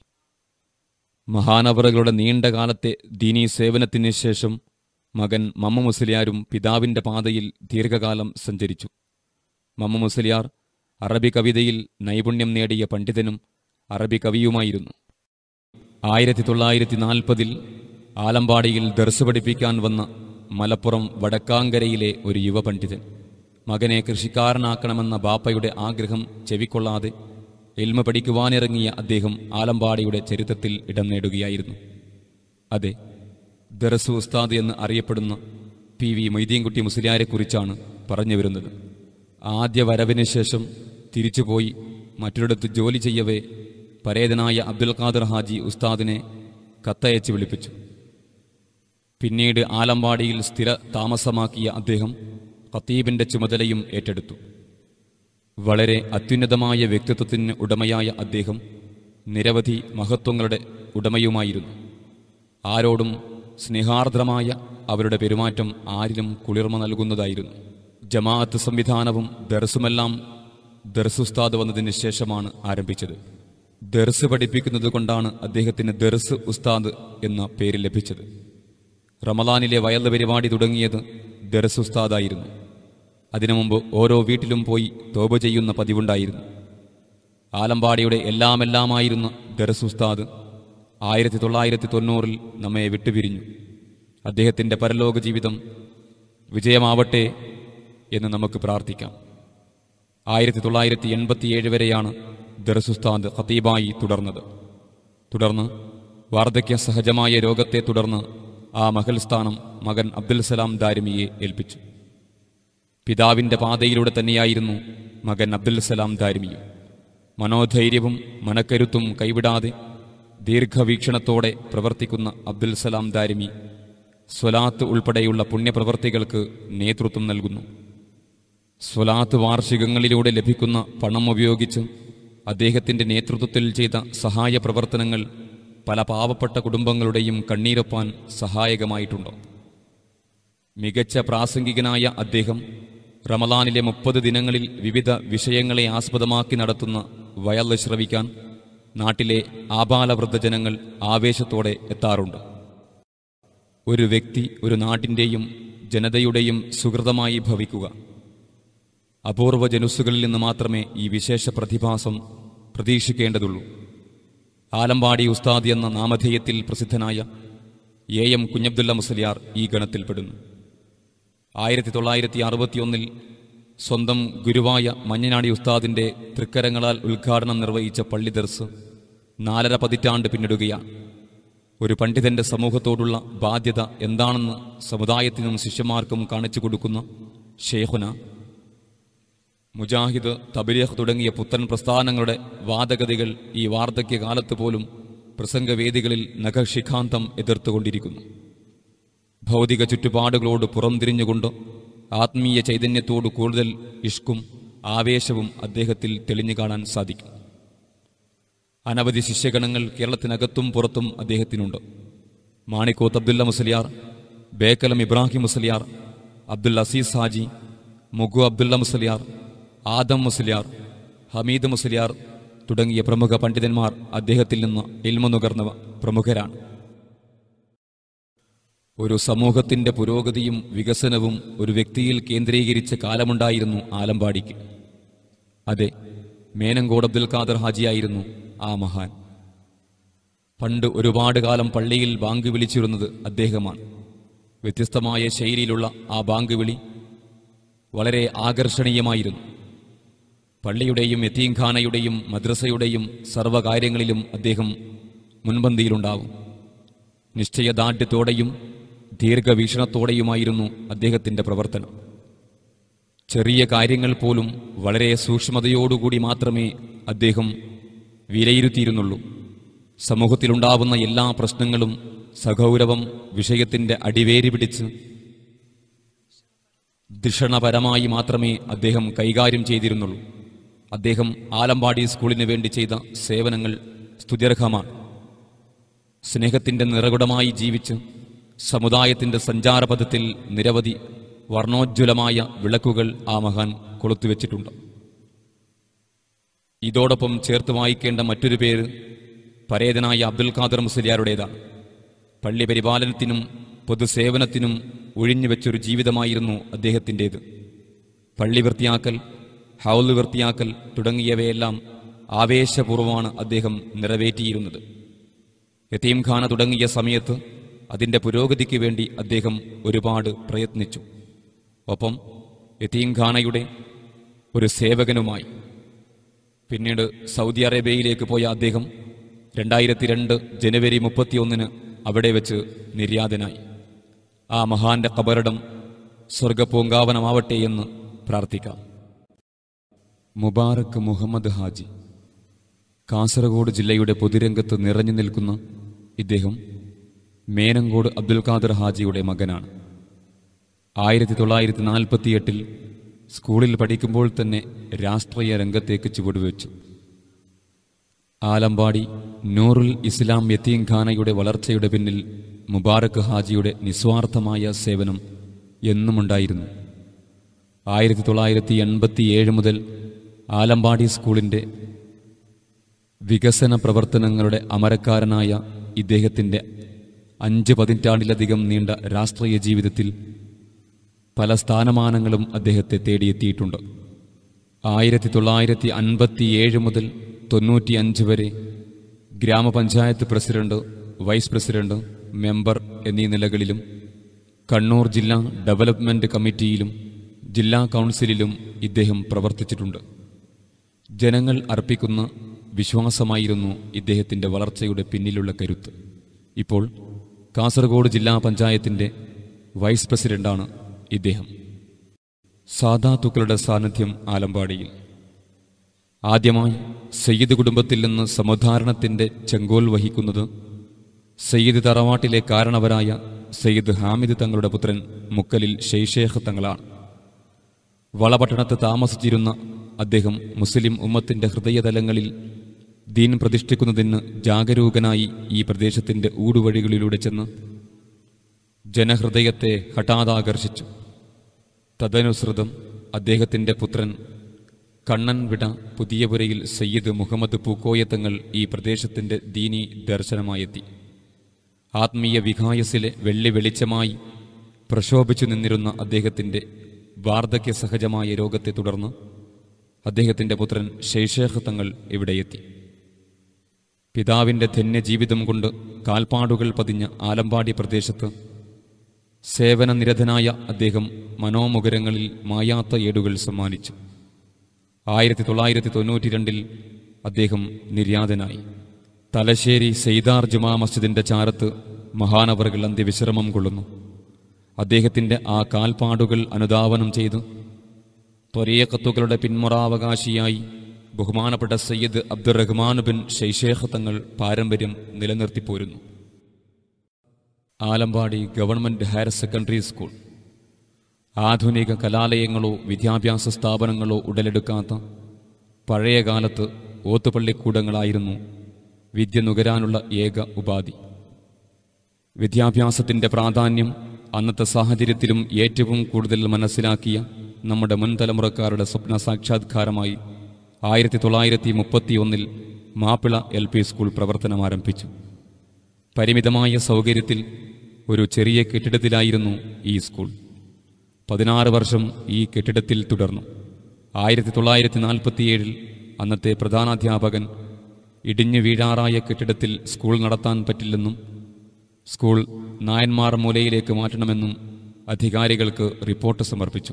മഹാനവറുകളുടെ നീണ്ട കാലത്തെ ദീനീ സേവനത്തിന് ശേഷം മകൻ മമ്മ മുസ്ലിയാരും പിതാവിന്റെ പാതയിൽ ദീർഘകാലം സഞ്ചരിച്ചു മമ്മ മുസ്ലിയാർ അറബി കവിതയിൽ നൈപുണ്യം നേടിയ പണ്ഡിതനും അറബി കവിയുമായിരുന്നു ആയിരത്തി തൊള്ളായിരത്തി നാൽപ്പതിൽ ആലമ്പാടിയിൽ ദർസ് പഠിപ്പിക്കാൻ വന്ന മലപ്പുറം വടക്കാങ്കരയിലെ ഒരു യുവ പണ്ഡിതൻ മകനെ കൃഷിക്കാരനാക്കണമെന്ന ബാപ്പയുടെ ആഗ്രഹം ചെവിക്കൊള്ളാതെ എൽമ പഠിക്കുവാനിറങ്ങിയ അദ്ദേഹം ആലമ്പാടിയുടെ ചരിത്രത്തിൽ ഇടം നേടുകയായിരുന്നു അതെ ദർസ് ഉസ്താദ് എന്ന് അറിയപ്പെടുന്ന പി വി മൊയ്തീൻകുട്ടി മുസ്ലിയാരെക്കുറിച്ചാണ് പറഞ്ഞു വരുന്നത് ആദ്യ വരവിന് ശേഷം തിരിച്ചുപോയി മറ്റൊരിടത്ത് ജോലി ചെയ്യവേ പരേതനായ അബ്ദുൽ ഖാദർ ഹാജി ഉസ്താദിനെ കത്തയച്ച് വിളിപ്പിച്ചു പിന്നീട് ആലമ്പാടിയിൽ സ്ഥിര താമസമാക്കിയ അദ്ദേഹം ഖത്തീബിന്റെ ചുമതലയും ഏറ്റെടുത്തു വളരെ അത്യുന്നതമായ വ്യക്തിത്വത്തിന് ഉടമയായ അദ്ദേഹം നിരവധി മഹത്വങ്ങളുടെ ഉടമയുമായിരുന്നു ആരോടും സ്നേഹാർദ്രമായ അവരുടെ പെരുമാറ്റം ആരിലും കുളിർമ നൽകുന്നതായിരുന്നു ജമാഅത്ത് സംവിധാനവും ദർസുമെല്ലാം ദർസുസ്താദ് വന്നതിന് ശേഷമാണ് ആരംഭിച്ചത് ദർസ് പഠിപ്പിക്കുന്നത് കൊണ്ടാണ് അദ്ദേഹത്തിന് ദർസ് ഉസ്താദ് എന്ന പേര് ലഭിച്ചത് റമദാനിലെ വയൽ പരിപാടി തുടങ്ങിയത് ദർസ് ഉസ്താദായിരുന്നു അതിനു മുമ്പ് ഓരോ വീട്ടിലും പോയി തോപ ചെയ്യുന്ന പതിവുണ്ടായിരുന്നു ആലമ്പാടിയുടെ എല്ലാമെല്ലാമായിരുന്ന ദർസ് ഉസ്താദ് ആയിരത്തി തൊള്ളായിരത്തി തൊണ്ണൂറിൽ നമ്മെ വിട്ടുപിരിഞ്ഞു അദ്ദേഹത്തിന്റെ പരലോക ജീവിതം വിജയമാവട്ടെ എന്ന് നമുക്ക് പ്രാർത്ഥിക്കാം ആയിരത്തി തൊള്ളായിരത്തി എൺപത്തിയേഴ് വരെയാണ് ദർസുസ്താദ് ഖത്തീബായി തുടർന്നത് തുടർന്ന് വാർദ്ധക്യ സഹജമായ രോഗത്തെ തുടർന്ന് ആ മഹൽ സ്ഥാനം മകൻ അബ്ദുൽ സലാം ദാരിമിയെ ഏൽപ്പിച്ചു പിതാവിന്റെ പാതയിലൂടെ തന്നെയായിരുന്നു മകൻ അബ്ദുൽ സലാം ദാരിമിയും മനോധൈര്യവും മനക്കരുത്തും കൈവിടാതെ ദീർഘവീക്ഷണത്തോടെ പ്രവർത്തിക്കുന്ന അബ്ദുൽ സലാം ദാരിമി സ്വലാത്ത് ഉൾപ്പെടെയുള്ള പുണ്യപ്രവർത്തികൾക്ക് നേതൃത്വം നൽകുന്നു സ്വലാത്ത് വാർഷികങ്ങളിലൂടെ ലഭിക്കുന്ന പണം ഉപയോഗിച്ച് അദ്ദേഹത്തിന്റെ നേതൃത്വത്തിൽ ചെയ്ത സഹായ പ്രവർത്തനങ്ങൾ പല പാവപ്പെട്ട കുടുംബങ്ങളുടെയും കണ്ണീരൊപ്പാൻ സഹായകമായിട്ടുണ്ട് മികച്ച പ്രാസംഗികനായ അദ്ദേഹം റമലാനിലെ മുപ്പത് ദിനങ്ങളിൽ വിവിധ വിഷയങ്ങളെ ആസ്പദമാക്കി നടത്തുന്ന വയൽ ശ്രവിക്കാൻ നാട്ടിലെ ആബാലവൃദ്ധജനങ്ങൾ ആവേശത്തോടെ എത്താറുണ്ട് ഒരു വ്യക്തി ഒരു നാട്ടിൻ്റെയും ജനതയുടെയും സുഹൃതമായി ഭവിക്കുക അപൂർവ ജനുസ്സുകളിൽ നിന്ന് മാത്രമേ ഈ വിശേഷ പ്രതിഭാസം പ്രതീക്ഷിക്കേണ്ടതുള്ളൂ ആലമ്പാടി ഉസ്താദ് എന്ന നാമധേയത്തിൽ പ്രസിദ്ധനായ എ എം കുഞ്ഞബ്ദുള്ള മുസ്ലിയാർ ഈ ഗണത്തിൽപ്പെടുന്നു ആയിരത്തി തൊള്ളായിരത്തി അറുപത്തിയൊന്നിൽ സ്വന്തം ഗുരുവായ മഞ്ഞനാടി ഉസ്താദിന്റെ തൃക്കരങ്ങളാൽ ഉദ്ഘാടനം നിർവഹിച്ച പള്ളി ദർസ് നാലര പതിറ്റാണ്ട് പിന്നിടുകയാണ് ഒരു പണ്ഡിതന്റെ സമൂഹത്തോടുള്ള ബാധ്യത എന്താണെന്ന് സമുദായത്തിനും ശിഷ്യന്മാർക്കും കാണിച്ചു കൊടുക്കുന്ന ഷേഖുന മുജാഹിദ് തബിലേഹ് തുടങ്ങിയ പുത്തൻ പ്രസ്ഥാനങ്ങളുടെ വാദഗതികൾ ഈ വാർദ്ധക്യകാലത്ത് പോലും പ്രസംഗവേദികളിൽ നഖശിഖാന്തം എതിർത്തുകൊണ്ടിരിക്കുന്നു ഭൗതിക ചുറ്റുപാടുകളോട് പുറംതിരിഞ്ഞുകൊണ്ട് ആത്മീയ ചൈതന്യത്തോട് കൂടുതൽ ഇഷ്കും ആവേശവും അദ്ദേഹത്തിൽ തെളിഞ്ഞു കാണാൻ സാധിക്കും അനവധി ശിഷ്യഗണങ്ങൾ കേരളത്തിനകത്തും പുറത്തും അദ്ദേഹത്തിനുണ്ട് മാണിക്കോത്ത് അബ്ദുല്ല മുസ്ലിയാർ ബേക്കലം ഇബ്രാഹിം മുസ്ലിയാർ അബ്ദുൽ അസീസ് ഹാജി മുഗു അബ്ദുല്ല മുസ്ലിയാർ ആദം മുസ്ലിയാർ ഹമീദ് മുസ്ലിയാർ തുടങ്ങിയ പ്രമുഖ പണ്ഡിതന്മാർ അദ്ദേഹത്തിൽ നിന്ന് ഇൽമ നുകർന്ന പ്രമുഖരാണ് ഒരു സമൂഹത്തിന്റെ പുരോഗതിയും വികസനവും ഒരു വ്യക്തിയിൽ കേന്ദ്രീകരിച്ച കാലമുണ്ടായിരുന്നു ആലമ്പാടിക്ക് അതെ മേനങ്കോട് അബ്ദുൽ ഖാദർ ഹാജിയായിരുന്നു ആ മഹാൻ പണ്ട് ഒരുപാട് കാലം പള്ളിയിൽ ബാങ്ക് വിളിച്ചിരുന്നത് അദ്ദേഹമാണ് വ്യത്യസ്തമായ ശൈലിയിലുള്ള ആ ബാങ്ക് വിളി വളരെ ആകർഷണീയമായിരുന്നു പള്ളിയുടെയും യത്തീംഖാനയുടെയും മദ്രസയുടെയും സർവ്വകാര്യങ്ങളിലും അദ്ദേഹം മുൻപന്തിയിലുണ്ടാവും നിശ്ചയദാർഢ്യത്തോടെയും ദീർഘവീക്ഷണത്തോടെയുമായിരുന്നു അദ്ദേഹത്തിന്റെ പ്രവർത്തനം ചെറിയ കാര്യങ്ങൾ പോലും വളരെ സൂക്ഷ്മതയോടുകൂടി മാത്രമേ അദ്ദേഹം വിലയിരുത്തിയിരുന്നുള്ളൂ സമൂഹത്തിലുണ്ടാവുന്ന എല്ലാ പ്രശ്നങ്ങളും സഗൗരവം വിഷയത്തിന്റെ അടിവേരി പിടിച്ച് ധിഷണപരമായി മാത്രമേ അദ്ദേഹം കൈകാര്യം ചെയ്തിരുന്നുള്ളൂ അദ്ദേഹം ആലമ്പാടി സ്കൂളിന് വേണ്ടി ചെയ്ത സേവനങ്ങൾ സ്തുത്യർഹമാണ് സ്നേഹത്തിന്റെ നിറകുടമായി ജീവിച്ച് സമുദായത്തിന്റെ സഞ്ചാരപഥത്തിൽ നിരവധി വർണ്ണോജ്വലമായ വിളക്കുകൾ ആ മഹാൻ കൊളുത്തുവെച്ചിട്ടുണ്ട് ഇതോടൊപ്പം ചേർത്ത് വായിക്കേണ്ട മറ്റൊരു പേര് പരേതനായ അബ്ദുൽ ഖാദർ മുസ്ലിയാരുടേതാണ് പള്ളി പരിപാലനത്തിനും പൊതുസേവനത്തിനും ഒഴിഞ്ഞുവെച്ചൊരു ജീവിതമായിരുന്നു അദ്ദേഹത്തിൻ്റേത് പള്ളി വൃത്തിയാക്കൽ ഹൗല് വൃത്തിയാക്കൽ തുടങ്ങിയവയെല്ലാം ആവേശപൂർവ്വമാണ് അദ്ദേഹം നിറവേറ്റിയിരുന്നത് യത്തീംഖാന തുടങ്ങിയ സമയത്ത് അതിൻ്റെ പുരോഗതിക്ക് വേണ്ടി അദ്ദേഹം ഒരുപാട് പ്രയത്നിച്ചു ഒപ്പം യത്തീംഖാനയുടെ ഒരു സേവകനുമായി പിന്നീട് സൗദി അറേബ്യയിലേക്ക് പോയ അദ്ദേഹം രണ്ടായിരത്തി രണ്ട് ജനുവരി മുപ്പത്തിയൊന്നിന് അവിടെ വെച്ച് നിര്യാതനായി ആ മഹാന്റെ കബറിടം സ്വർഗപൂങ്കാവനമാവട്ടെ എന്ന് പ്രാർത്ഥിക്കാം മുബാറക്ക് മുഹമ്മദ് ഹാജി കാസർഗോഡ് ജില്ലയുടെ പൊതുരംഗത്ത് നിറഞ്ഞു നിൽക്കുന്ന ഇദ്ദേഹം മേനങ്കോട് അബ്ദുൽ ഖാദർ ഹാജിയുടെ മകനാണ് ആയിരത്തി തൊള്ളായിരത്തി നാൽപ്പത്തിയെട്ടിൽ സ്കൂളിൽ പഠിക്കുമ്പോൾ തന്നെ രാഷ്ട്രീയ രംഗത്തേക്ക് ചുവടുവെച്ചു ആലമ്പാടി നൂറുൽ ഇസ്ലാം യത്തീംഖാനയുടെ വളർച്ചയുടെ പിന്നിൽ മുബാറക്ക് ഹാജിയുടെ നിസ്വാർത്ഥമായ സേവനം എന്നുമുണ്ടായിരുന്നു ആയിരത്തി തൊള്ളായിരത്തി എൺപത്തിയേഴ് മുതൽ ആലമ്പാടി സ്കൂളിൻ്റെ വികസന പ്രവർത്തനങ്ങളുടെ അമരക്കാരനായ ഇദ്ദേഹത്തിൻ്റെ അഞ്ച് പതിറ്റാണ്ടിലധികം നീണ്ട രാഷ്ട്രീയ ജീവിതത്തിൽ പല സ്ഥാനമാനങ്ങളും അദ്ദേഹത്തെ തേടിയെത്തിയിട്ടുണ്ട് ആയിരത്തി തൊള്ളായിരത്തി അൻപത്തിയേഴ് മുതൽ തൊണ്ണൂറ്റിയഞ്ച് വരെ ഗ്രാമപഞ്ചായത്ത് പ്രസിഡന്റ് വൈസ് പ്രസിഡന്റ് മെമ്പർ എന്നീ നിലകളിലും കണ്ണൂർ ജില്ലാ ഡെവലപ്മെന്റ് കമ്മിറ്റിയിലും ജില്ലാ കൗൺസിലിലും ഇദ്ദേഹം പ്രവർത്തിച്ചിട്ടുണ്ട് ജനങ്ങൾ അർപ്പിക്കുന്ന വിശ്വാസമായിരുന്നു ഇദ്ദേഹത്തിന്റെ വളർച്ചയുടെ പിന്നിലുള്ള കരുത്ത് ഇപ്പോൾ കാസർഗോഡ് ജില്ലാ പഞ്ചായത്തിന്റെ വൈസ് പ്രസിഡന്റാണ് ഇദ്ദേഹം സാധാത്തുക്കളുടെ സാന്നിധ്യം ആലമ്പാടിയിൽ ആദ്യമായി സയ്യിദ് കുടുംബത്തിൽ നിന്ന് സമുദ്ധാരണത്തിന്റെ ചെങ്കോൽ വഹിക്കുന്നത് സയ്യിദ് തറവാട്ടിലെ കാരണവരായ സയ്യിദ് ഹാമിദ് തങ്ങളുടെ പുത്രൻ മുക്കലിൽ ഷെയ്ഷേഖ് തങ്ങളാണ് വളപട്ടണത്ത് താമസിച്ചിരുന്ന അദ്ദേഹം മുസ്ലിം ഉമ്മത്തിന്റെ ഹൃദയതലങ്ങളിൽ ദീൻ പ്രതിഷ്ഠിക്കുന്നതിന് ജാഗരൂകനായി ഈ പ്രദേശത്തിന്റെ ഊടുവഴികളിലൂടെ ചെന്ന് ജനഹൃദയത്തെ ഹഠാതാകർഷിച്ചു തദനുസൃതം അദ്ദേഹത്തിന്റെ പുത്രൻ കണ്ണൻ വിട പുതിയപുരയിൽ സയ്യിദ് മുഹമ്മദ് പൂക്കോയത്തങ്ങൾ ഈ പ്രദേശത്തിന്റെ ദീനി ദർശനമായെത്തി ആത്മീയ വികായസിലെ വെള്ളി വെളിച്ചമായി പ്രശോഭിച്ചു നിന്നിരുന്ന അദ്ദേഹത്തിന്റെ വാർദ്ധക്യ സഹജമായ രോഗത്തെ തുടർന്ന് അദ്ദേഹത്തിന്റെ പുത്രൻ ഷെയ്ഷേഖ് തങ്ങൾ ഇവിടെയെത്തി പിതാവിന്റെ ധന്യജീവിതം കൊണ്ട് കാൽപ്പാടുകൾ പതിഞ്ഞ ആലമ്പാടി പ്രദേശത്ത് സേവനനിരതനായ അദ്ദേഹം മനോമുഖരങ്ങളിൽ മായാത്ത ഏടുകൾ സമ്മാനിച്ചു ആയിരത്തി തൊള്ളായിരത്തി തൊണ്ണൂറ്റി രണ്ടിൽ അദ്ദേഹം നിര്യാതനായി തലശ്ശേരി സെയ്താർ ജുമാ മസ്ജിദിന്റെ ചാരത്ത് മഹാനവറുകൾ അന്ത്യവിശ്രമം കൊള്ളുന്നു അദ്ദേഹത്തിന്റെ ആ കാൽപ്പാടുകൾ അനുധാവനം ചെയ്ത് ത്വരീയക്കത്തുകളുടെ പിന്മുറാവകാശിയായി ബഹുമാനപ്പെട്ട സയ്യിദ് അബ്ദുറഹ്മാൻ ബിൻ ഷെയ്ഷേഖ് തങ്ങൾ പാരമ്പര്യം നിലനിർത്തിപ്പോരുന്നു Alampady government higher secondary school ആധുനിക കലാലയങ്ങളോ വിദ്യാഭ്യാസ സ്ഥാപനങ്ങളോ ഉടലെടുക്കാത്ത പഴയ കാലത്ത് ഓത്തുപള്ളിക്കൂടങ്ങളായിരുന്നു വിദ്യ നുകരാനുള്ള ഏക ഉപാധി വിദ്യാഭ്യാസത്തിന്റെ പ്രാധാന്യം അന്നത്തെ സാഹചര്യത്തിലും ഏറ്റവും കൂടുതൽ മനസ്സിലാക്കിയ നമ്മുടെ മുൻ തലമുറക്കാരുടെ സ്വപ്ന സാക്ഷാത്കാരമായി ആയിരത്തി തൊള്ളായിരത്തി മുപ്പത്തിയൊന്നിൽ മാപ്പിള എൽ പി സ്കൂൾ പ്രവർത്തനം ആരംഭിച്ചു പരിമിതമായ സൗകര്യത്തിൽ ഒരു ചെറിയ കെട്ടിടത്തിലായിരുന്നു ഈ സ്കൂൾ പതിനാറ് വർഷം ഈ കെട്ടിടത്തിൽ തുടർന്നു ആയിരത്തി തൊള്ളായിരത്തി നാൽപ്പത്തിയേഴിൽ അന്നത്തെ പ്രധാനാധ്യാപകൻ ഇടിഞ്ഞു വീഴാറായ കെട്ടിടത്തിൽ സ്കൂൾ നടത്താൻ പറ്റില്ലെന്നും സ്കൂൾ നായന്മാർ മൂലയിലേക്ക് മാറ്റണമെന്നും അധികാരികൾക്ക് റിപ്പോർട്ട് സമർപ്പിച്ചു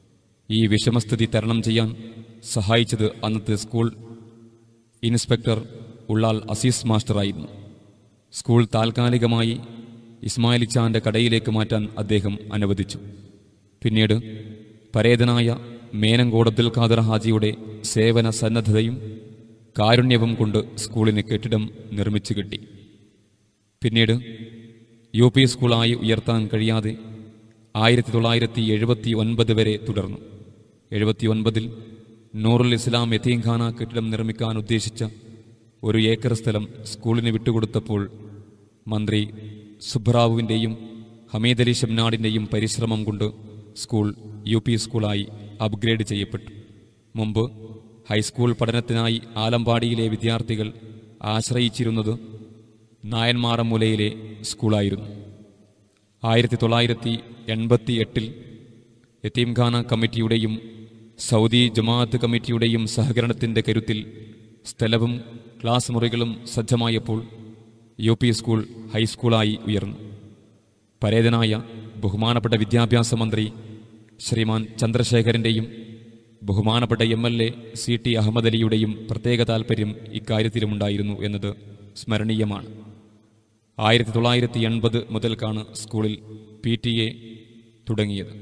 ഈ വിഷമസ്ഥിതി തരണം ചെയ്യാൻ സഹായിച്ചത് അന്നത്തെ സ്കൂൾ ഇൻസ്പെക്ടർ ഉള്ളാൽ അസീസ് മാസ്റ്ററായിരുന്നു സ്കൂൾ താൽക്കാലികമായി ഇസ്മായിലിച്ചാന്റെ കടയിലേക്ക് മാറ്റാൻ അദ്ദേഹം അനുവദിച്ചു പിന്നീട് പരേതനായ മേനങ്കോടത്തിൽ ഖാദർ ഹാജിയുടെ സേവന സന്നദ്ധതയും കാരുണ്യവും കൊണ്ട് സ്കൂളിന് കെട്ടിടം നിർമ്മിച്ചു കിട്ടി പിന്നീട് യു പി സ്കൂളായി ഉയർത്താൻ കഴിയാതെ ആയിരത്തി തൊള്ളായിരത്തി എഴുപത്തി ഒൻപത് വരെ തുടർന്നു എഴുപത്തി ഒൻപതിൽ നൂറുൽ ഇസ്ലാം യത്തീംഖാന കെട്ടിടം നിർമ്മിക്കാൻ ഉദ്ദേശിച്ച ഒരു ഏക്കർ സ്ഥലം സ്കൂളിന് വിട്ടുകൊടുത്തപ്പോൾ മന്ത്രി സുബ്രാവുവിൻ്റെയും ഹമീദ് അലി ഷംനാടിൻ്റെയും പരിശ്രമം കൊണ്ട് സ്കൂൾ യു പി സ്കൂളായി അപ്ഗ്രേഡ് ചെയ്യപ്പെട്ടു മുമ്പ് ഹൈസ്കൂൾ പഠനത്തിനായി ആലമ്പാടിയിലെ വിദ്യാർത്ഥികൾ ആശ്രയിച്ചിരുന്നത് നായന്മാറമൂലയിലെ സ്കൂളായിരുന്നു ആയിരത്തി തൊള്ളായിരത്തി എൺപത്തി എട്ടിൽ യത്തീംഖാന കമ്മിറ്റിയുടെയും സൗദി ജമാഅത്ത് കമ്മിറ്റിയുടെയും സഹകരണത്തിന്റെ കരുത്തിൽ സ്ഥലവും ക്ലാസ് മുറികളും സജ്ജമായപ്പോൾ യു പി സ്കൂൾ ഹൈസ്കൂളായി ഉയർന്നു പരേതനായ ബഹുമാനപ്പെട്ട വിദ്യാഭ്യാസ മന്ത്രി ശ്രീമാൻ ചന്ദ്രശേഖരന്റെയും ബഹുമാനപ്പെട്ട M L A C T Ahammed അലിയുടെയും പ്രത്യേക താൽപ്പര്യം ഇക്കാര്യത്തിലുമുണ്ടായിരുന്നു എന്നത് സ്മരണീയമാണ് ആയിരത്തി തൊള്ളായിരത്തി എൺപത് മുതൽക്കാണ് സ്കൂളിൽ പി ടി എ തുടങ്ങിയത്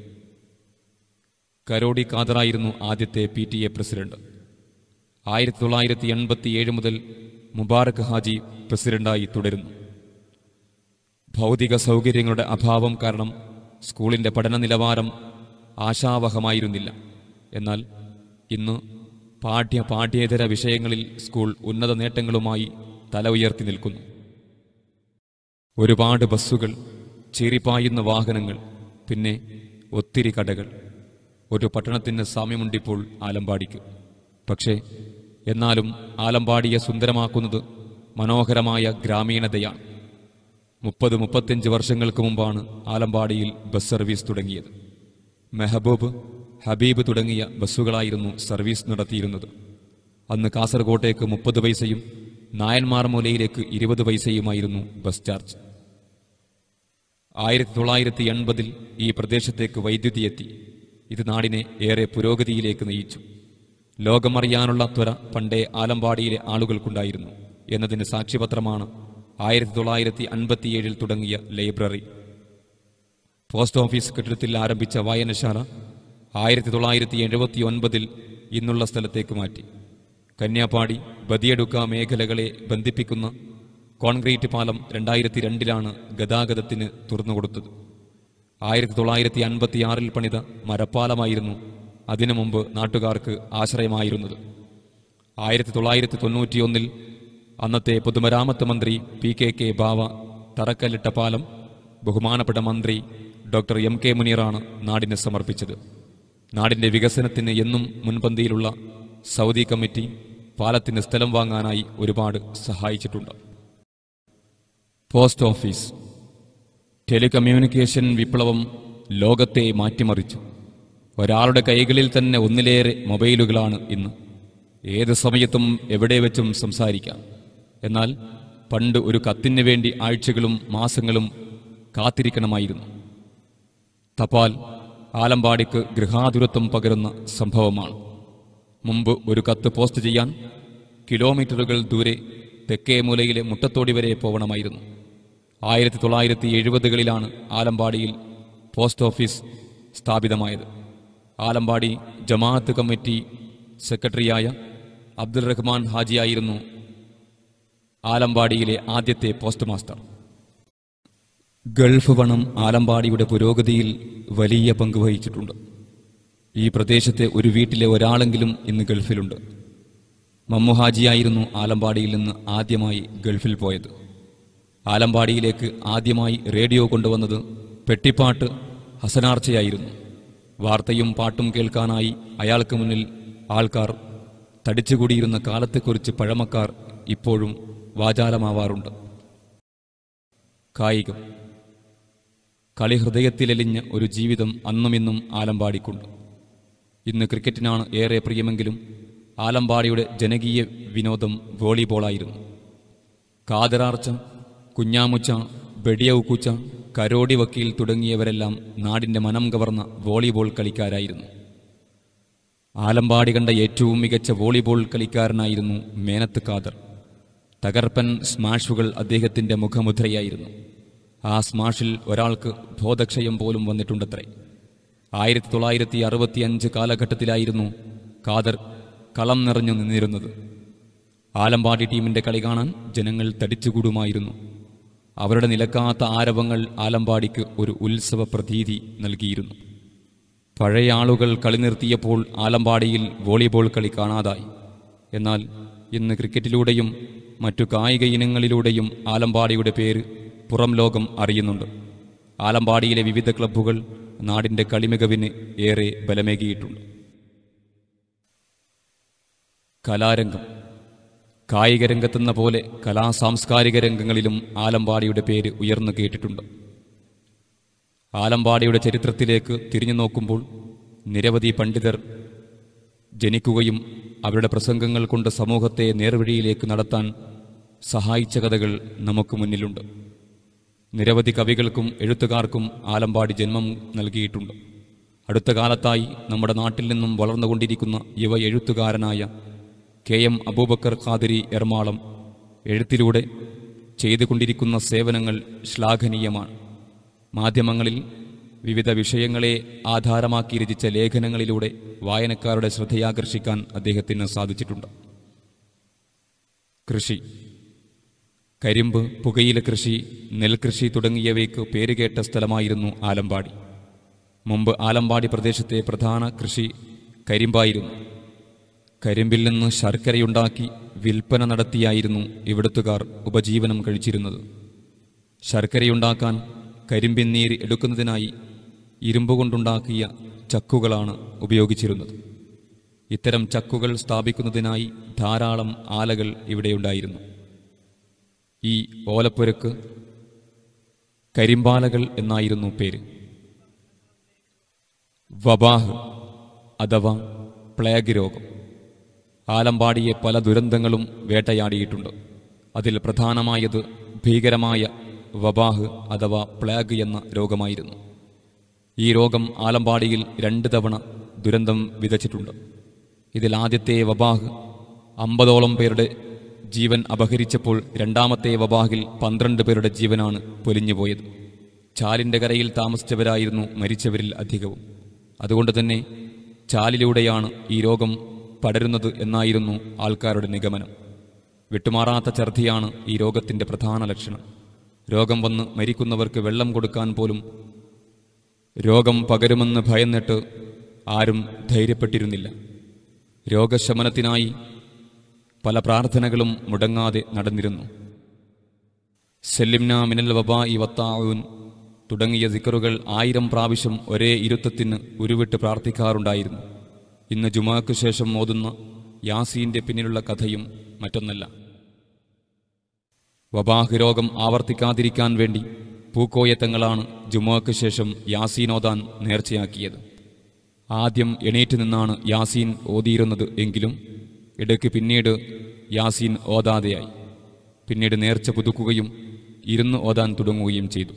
കരോടി ഖാദറായിരുന്നു ആദ്യത്തെ പി ടി എ പ്രസിഡന്റ് ആയിരത്തി തൊള്ളായിരത്തി എൺപത്തി ഏഴ് മുതൽ മുബാറക് ഹാജി പ്രസിഡന്റായി തുടരുന്നു ഭൗതിക സൗകര്യങ്ങളുടെ അഭാവം കാരണം സ്കൂളിന്റെ പഠന നിലവാരം ആശാവഹമായിരുന്നില്ല എന്നാൽ ഇന്ന് പാഠ്യ പാഠ്യേതര വിഷയങ്ങളിൽ സ്കൂൾ ഉന്നത നേട്ടങ്ങളുമായി തല ഉയർത്തി നിൽക്കുന്നു ഒരുപാട് ബസ്സുകൾ ചീറിപ്പായുന്ന വാഹനങ്ങൾ പിന്നെ ഒത്തിരി കടകൾ ഒരു പട്ടണത്തിന് സാമ്യമുണ്ടിപ്പോൾ ആലമ്പാടിക്ക് പക്ഷേ എന്നാലും ആലമ്പാടിയെ സുന്ദരമാക്കുന്നത് മനോഹരമായ ഗ്രാമീണതയാണ് മുപ്പത് മുപ്പത്തിയഞ്ച് വർഷങ്ങൾക്ക് മുമ്പാണ് ആലമ്പാടിയിൽ ബസ് സർവീസ് തുടങ്ങിയത് മെഹബൂബ് ഹബീബ് തുടങ്ങിയ ബസ്സുകളായിരുന്നു സർവീസ് നടത്തിയിരുന്നത് അന്ന് കാസർഗോട്ടേക്ക് മുപ്പത് പൈസയും നായന്മാർ മൂലയിലേക്ക് ഇരുപത് പൈസയുമായിരുന്നു ബസ് ചാർജ് ആയിരത്തി തൊള്ളായിരത്തി എൺപതിൽ ഈ പ്രദേശത്തേക്ക് വൈദ്യുതി എത്തി ഇത് നാടിനെ ഏറെ പുരോഗതിയിലേക്ക് നയിച്ചു ലോകമറിയാനുള്ള ത്വര പണ്ടേ ആലമ്പാടിയിലെ ആളുകൾക്കുണ്ടായിരുന്നു എന്നതിന് സാക്ഷ്യപത്രമാണ് ആയിരത്തി തൊള്ളായിരത്തി അൻപത്തിയേഴിൽ തുടങ്ങിയ ലൈബ്രറി പോസ്റ്റ് ഓഫീസ് കെട്ടിടത്തിൽ ആരംഭിച്ച വായനശാല ആയിരത്തി തൊള്ളായിരത്തി എഴുപത്തി ഒൻപതിൽ ഇന്നുള്ള സ്ഥലത്തേക്ക് മാറ്റി കന്യാപ്പാടി ബദിയടുക്ക മേഖലകളെ ബന്ധിപ്പിക്കുന്ന കോൺക്രീറ്റ് പാലം രണ്ടായിരത്തി രണ്ടിലാണ് ഗതാഗതത്തിന് തുറന്നുകൊടുത്തത് ആയിരത്തി തൊള്ളായിരത്തി അൻപത്തിയാറിൽ പണിത മരപ്പാലമായിരുന്നു അതിനു മുമ്പ് നാട്ടുകാർക്ക് ആശ്രയമായിരുന്നത് ആയിരത്തി തൊള്ളായിരത്തി തൊണ്ണൂറ്റിയൊന്നിൽ അന്നത്തെ പൊതുമരാമത്ത് മന്ത്രി പി കെ കെ ബാവ തറക്കല്ലിട്ട പാലം ബഹുമാനപ്പെട്ട മന്ത്രി ഡോക്ടർ എം കെ മുനീറാണ് നാടിന് സമർപ്പിച്ചത് നാടിന്റെ വികസനത്തിന് എന്നും മുൻപന്തിയിലുള്ള സൗദി കമ്മിറ്റി പാലത്തിന് സ്ഥലം വാങ്ങാനായി ഒരുപാട് സഹായിച്ചിട്ടുണ്ട് പോസ്റ്റ് ഓഫീസ് ടെലികമ്മ്യൂണിക്കേഷൻ വിപ്ലവം ലോകത്തെ മാറ്റിമറിച്ചു ഒരാളുടെ കൈകളിൽ തന്നെ ഒന്നിലേറെ മൊബൈലുകളാണ് ഇന്ന് ഏത് സമയത്തും എവിടെ വെച്ചും സംസാരിക്കാം എന്നാൽ പണ്ട് ഒരു കത്തിന് വേണ്ടി ആഴ്ചകളും മാസങ്ങളും കാത്തിരിക്കണമായിരുന്നു തപാൽ ആലമ്പാടിക്ക് ഗൃഹാതുരത്വം പകരുന്ന സംഭവമാണ് മുമ്പ് ഒരു കത്ത് പോസ്റ്റ് ചെയ്യാൻ കിലോമീറ്ററുകൾ ദൂരെ തെക്കേ മൂലയിലെ മുട്ടത്തോടി വരെ പോകണമായിരുന്നു ആയിരത്തി തൊള്ളായിരത്തി എഴുപതുകളിലാണ് ആലമ്പാടിയിൽ പോസ്റ്റ് ഓഫീസ് സ്ഥാപിതമായത് ആലമ്പാടി ജമാഅത്ത് കമ്മിറ്റി സെക്രട്ടറിയായ അബ്ദുൾ റഹ്മാൻ ഹാജിയായിരുന്നു ആലമ്പാടിയിലെ ആദ്യത്തെ പോസ്റ്റ് മാസ്റ്റർ ഗൾഫ് പണം ആലമ്പാടിയുടെ പുരോഗതിയിൽ വലിയ പങ്ക് വഹിച്ചിട്ടുണ്ട് ഈ പ്രദേശത്തെ ഒരു വീട്ടിലെ ഒരാളെങ്കിലും ഇന്ന് ഗൾഫിലുണ്ട് മമ്മുഹാജിയായിരുന്നു ആലമ്പാടിയിൽ നിന്ന് ആദ്യമായി ഗൾഫിൽ പോയത് ആലമ്പാടിയിലേക്ക് ആദ്യമായി റേഡിയോ കൊണ്ടുവന്നത് പെട്ടിപ്പാട്ട് ഹസനാർച്ചയായിരുന്നു വാർത്തയും പാട്ടും കേൾക്കാനായി അയാൾക്ക് മുന്നിൽ ആൾക്കാർ തടിച്ചുകൂടിയിരുന്ന കാലത്തെക്കുറിച്ച് പഴമക്കാർ ഇപ്പോഴും വാചാലമാവാറുണ്ട് കായികം കളി ഹൃദയത്തിലെലിഞ്ഞ ഒരു ജീവിതം അന്നുമിന്നും ആലമ്പാടിക്കുണ്ട് ഇന്ന് ക്രിക്കറ്റിനാണ് ഏറെ പ്രിയമെങ്കിലും ആലമ്പാടിയുടെ ജനകീയ വിനോദം വോളിബോളായിരുന്നു കാതറാർച്ച കുഞ്ഞാമുച്ച ബെടിയൗക്കുച്ച കരോടി വക്കീൽ തുടങ്ങിയവരെല്ലാം നാടിന്റെ മനം കവർന്ന വോളിബോൾ കളിക്കാരായിരുന്നു ആലമ്പാടി കണ്ട ഏറ്റവും മികച്ച വോളിബോൾ കളിക്കാരനായിരുന്നു മേനത്ത് ഖാദർ തകർപ്പൻ സ്മാഷുകൾ അദ്ദേഹത്തിന്റെ മുഖമുദ്രയായിരുന്നു ആ സ്മാഷിൽ ഒരാൾക്ക് ബോധക്ഷയം പോലും വന്നിട്ടുണ്ടത്രേ ആയിരത്തി തൊള്ളായിരത്തി അറുപത്തിയഞ്ച് കാലഘട്ടത്തിലായിരുന്നു ഖാദർ കളം നിറഞ്ഞു നിന്നിരുന്നത് ആലമ്പാടി ടീമിന്റെ കളി കാണാൻ ജനങ്ങൾ തടിച്ചുകൂടുമായിരുന്നു അവരുടെ നിലക്കാത്ത ആരവങ്ങൾ ആലമ്പാടിക്ക് ഒരു ഉത്സവ പ്രതീതി നൽകിയിരുന്നു പഴയ ആളുകൾ കളി നിർത്തിയപ്പോൾ ആലമ്പാടിയിൽ വോളിബോൾ കളി കാണാതായി എന്നാൽ ഇന്ന് ക്രിക്കറ്റിലൂടെയും മറ്റു കായിക ഇനങ്ങളിലൂടെയും ആലമ്പാടിയുടെ പേര് പുറം ലോകം അറിയുന്നുണ്ട് ആലമ്പാടിയിലെ വിവിധ ക്ലബ്ബുകൾ നാടിന്റെ കളിമികവിന് ഏറെ ബലമേകിയിട്ടുണ്ട് കലാരംഗം കായിക രംഗത്തെന്ന പോലെ കലാ സാംസ്കാരിക രംഗങ്ങളിലും ആലമ്പാടിയുടെ പേര് ഉയർന്നു കേട്ടിട്ടുണ്ട് ആലമ്പാടിയുടെ ചരിത്രത്തിലേക്ക് തിരിഞ്ഞു നോക്കുമ്പോൾ നിരവധി പണ്ഡിതർ ജനിക്കുകയും അവരുടെ പ്രസംഗങ്ങൾ കൊണ്ട് സമൂഹത്തെ നേർവഴിയിലേക്ക് നടത്താൻ സഹായിച്ച കഥകൾ നമുക്ക് മുന്നിലുണ്ട് നിരവധി കവികൾക്കും എഴുത്തുകാർക്കും ആലമ്പാടി ജന്മം നൽകിയിട്ടുണ്ട് അടുത്ത കാലത്തായി നമ്മുടെ നാട്ടിൽ നിന്നും വളർന്നുകൊണ്ടിരിക്കുന്ന യുവ എഴുത്തുകാരനായ കെ എം അബൂബക്കർ ഖാദിരി എറമാളം എഴുത്തിലൂടെ ചെയ്തുകൊണ്ടിരിക്കുന്ന സേവനങ്ങൾ ശ്ലാഘനീയമാണ് മാധ്യമങ്ങളിൽ വിവിധ വിഷയങ്ങളെ ആധാരമാക്കി രചിച്ച ലേഖനങ്ങളിലൂടെ വായനക്കാരുടെ ശ്രദ്ധയാകർഷിക്കാൻ അദ്ദേഹത്തിന് സാധിച്ചിട്ടുണ്ട് കൃഷി കരിമ്പ് പുകയില കൃഷി നെൽകൃഷി തുടങ്ങിയവയ്ക്ക് പേരുകേട്ട സ്ഥലമായിരുന്നു ആലമ്പാടി മുമ്പ് ആലമ്പാടി പ്രദേശത്തെ പ്രധാന കൃഷി കരിമ്പായിരുന്നു കരിമ്പിൽ നിന്ന് ശർക്കരയുണ്ടാക്കി വിൽപ്പന നടത്തിയായിരുന്നു ഇവിടുത്തുകാർ ഉപജീവനം കഴിച്ചിരുന്നത് ശർക്കരയുണ്ടാക്കാൻ കരിമ്പിൻ നീര് എടുക്കുന്നതിനായി ഇരുമ്പ് കൊണ്ടുണ്ടാക്കിയ ചക്കുകളാണ് ഉപയോഗിച്ചിരുന്നത് ഇത്തരം ചക്കുകൾ സ്ഥാപിക്കുന്നതിനായി ധാരാളം ആലകൾ ഇവിടെയുണ്ടായിരുന്നു ഈ ഓലപ്പുരക്ക് കരിമ്പാലകൾ എന്നായിരുന്നു പേര് വബാഹ് അഥവാ പ്ലേഗ് രോഗം ആലമ്പാടിയെ പല ദുരന്തങ്ങളും വേട്ടയാടിയിട്ടുണ്ട് അതിൽ പ്രധാനമായത് ഭീകരമായ വബാഹ് അഥവാ പ്ലേഗ് എന്ന രോഗമായിരുന്നു ഈ രോഗം ആലമ്പാടിയിൽ രണ്ട് തവണ ദുരന്തം വിതച്ചിട്ടുണ്ട് ഇതിൽ ആദ്യത്തെ വബാഹ് അമ്പതോളം പേരുടെ ജീവൻ അപഹരിച്ചപ്പോൾ രണ്ടാമത്തെ വബാഹിൽ പന്ത്രണ്ട് പേരുടെ ജീവനാണ് പൊലിഞ്ഞുപോയത് ചാലിന്റെ കരയിൽ താമസിച്ചവരായിരുന്നു മരിച്ചവരിൽ അധികവും അതുകൊണ്ട് തന്നെ ചാലിലൂടെയാണ് ഈ രോഗം പടരുന്നത് എന്നായിരുന്നു ആൾക്കാരുടെ നിഗമനം വിട്ടുമാറാത്ത ഛർദിയാണ് ഈ രോഗത്തിന്റെ പ്രധാന ലക്ഷണം രോഗം വന്ന് മരിക്കുന്നവർക്ക് വെള്ളം കൊടുക്കാൻ പോലും രോഗം പകരുമെന്ന് ഭയന്നിട്ട് ആരും ധൈര്യപ്പെട്ടിരുന്നില്ല രോഗശമനത്തിനായി പല പ്രാർത്ഥനകളും മുടങ്ങാതെ നടന്നിരുന്നു സെല്ലിംന മിനൽ വബാ ഇ വത്താഊൻ തുടങ്ങിയ സിക്കറുകൾ ആയിരം പ്രാവശ്യം ഒരേ ഇരുത്തത്തിന് ഉരുവിട്ട് പ്രാർത്ഥിക്കാറുണ്ടായിരുന്നു ഇന്ന് ജുമാക്ക് ശേഷം ഓതുന്ന യാസീന്റെ പിന്നിലുള്ള കഥയും മറ്റൊന്നല്ല വബാഹ് രോഗം ആവർത്തിക്കാതിരിക്കാൻ വേണ്ടി പൂക്കോയത്തങ്ങളാണ് ജുമാക്ക് ശേഷം യാസീനോദാൻ നേർച്ചയാക്കിയത് ആദ്യം എണീറ്റ് നിന്നാണ് യാസീൻ ഓതിയിരുന്നത് എങ്കിലും ഇടയ്ക്ക് പിന്നീട് യാസീൻ ഓതാതെയായി പിന്നീട് നേർച്ച പുതുക്കുകയും ഇരുന്ന് ഓതാൻ തുടങ്ങുകയും ചെയ്തു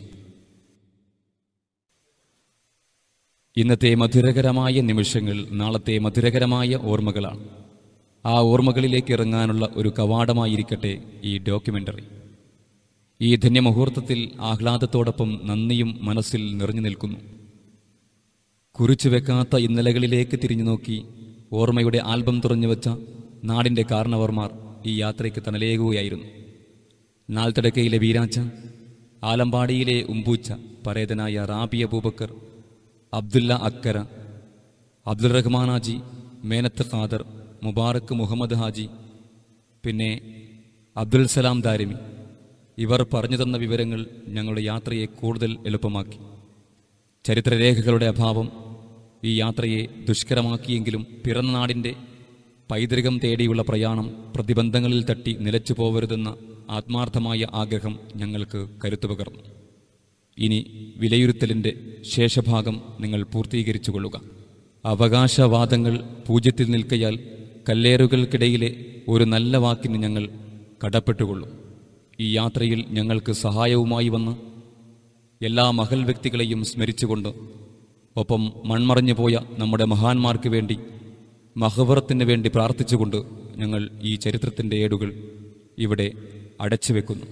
ഇന്നത്തെ മധുരകരമായ നിമിഷങ്ങൾ നാളത്തെ മധുരകരമായ ഓർമ്മകളാണ് ആ ഓർമ്മകളിലേക്ക് ഇറങ്ങാനുള്ള ഒരു കവാടമായിരിക്കട്ടെ ഈ ഡോക്യുമെന്ററി ഈ ധന്യമുഹൂർത്തത്തിൽ ആഹ്ലാദത്തോടൊപ്പം നന്ദിയും മനസ്സിൽ നിറഞ്ഞു നിൽക്കുന്നു കുറിച്ചു വെക്കാത്ത ഇന്നലകളിലേക്ക് തിരിഞ്ഞു നോക്കി ഓർമ്മയുടെ ആൽബം തുറഞ്ഞു വെച്ച നാടിന്റെ കാരണവർമാർ ഈ യാത്രയ്ക്ക് തണലേകുകയായിരുന്നു നാൽത്തടക്കയിലെ വീരാച്ച ആലമ്പാടിയിലെ ഉമ്പൂച്ച പരേതനായ റാബി അബൂബക്കർ അബ്ദുല്ല അക്കര അബ്ദുൽ റഹ്മാൻ ഹാജി മേനത്ത് ഖാദർ മുബാറക്ക് മുഹമ്മദ് ഹാജി പിന്നെ അബ്ദുൽ സലാം ദാരിമി ഇവർ പറഞ്ഞു തന്ന വിവരങ്ങൾ ഞങ്ങളുടെ യാത്രയെ കൂടുതൽ എളുപ്പമാക്കി ചരിത്രരേഖകളുടെ അഭാവം ഈ യാത്രയെ ദുഷ്കരമാക്കിയെങ്കിലും പിറന്ന നാടിൻ്റെ പൈതൃകം തേടിയുള്ള പ്രയാണം പ്രതിബന്ധങ്ങളിൽ തട്ടി നിലച്ചു പോവരുതെന്ന ആത്മാർത്ഥമായ ആഗ്രഹം ഞങ്ങൾക്ക് കരുത്തു പകർന്നു ഇനി വിലയിരുത്തലിൻ്റെ ശേഷഭാഗം നിങ്ങൾ പൂർത്തീകരിച്ചു കൊള്ളുക അവകാശവാദങ്ങൾ പൂജ്യത്തിൽ നിൽക്കയാൽ കല്ലേറുകൾക്കിടയിലെ ഒരു നല്ല വാക്കിന് ഞങ്ങൾ കടപ്പെട്ടുകൊള്ളും ഈ യാത്രയിൽ ഞങ്ങൾക്ക് സഹായവുമായി വന്ന് എല്ലാ മഹൽ വ്യക്തികളെയും സ്മരിച്ചുകൊണ്ട് ഒപ്പം മൺമറഞ്ഞു പോയ നമ്മുടെ മഹാന്മാർക്ക് വേണ്ടി മഹവറത്തിന് വേണ്ടി പ്രാർത്ഥിച്ചുകൊണ്ട് ഞങ്ങൾ ഈ ചരിത്രത്തിൻ്റെ ഏടുകൾ ഇവിടെ അടച്ചു വെക്കുന്നു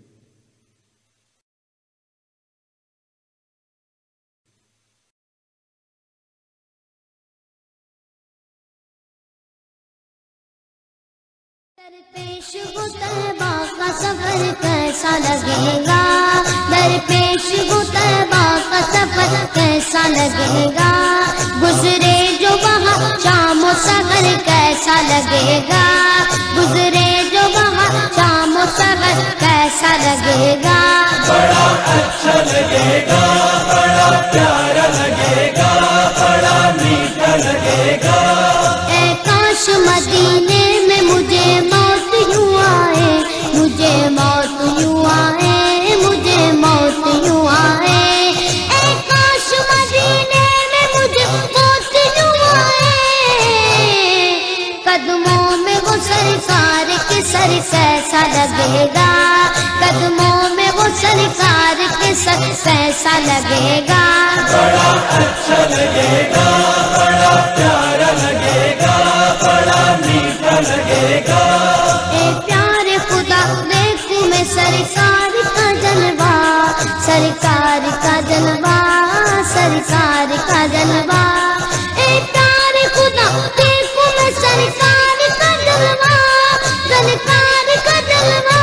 दरपेश हो तैबा का सफर कैसा लगेगा दरपेश हो तैबा का सफर कैसा लगेगा गुजरे जो वहाँ शाम सफर कैसा लगेगा गुजरे जो वहाँ शाम सफर कैसा लगेगा बड़ा अच्छा लगेगा बड़ा प्यारा लगेगा बड़ा मीठा लगेगा ए काश मदीने में मुझे मौत यूं आए मुझे मौत यूं आए मुझे मौत यूं आए ए काश मदीने में मुझे मौत यूं आए कदमों में वो सरकार के सर कैसा लगेगा कदमों में वो सरकार के सर कैसा लगेगा बड़ा अच्छा लगेगा बड़ा प्यारा लगेगा बड़ा मीठा लगेगा ए प्यारे खुदा देखूं मैं सरकार का जलवा सरकार का जलवा सरकार का जलवा ए प्यारे खुदा देखूं मैं सरकार का जलवा सरकार का जलवा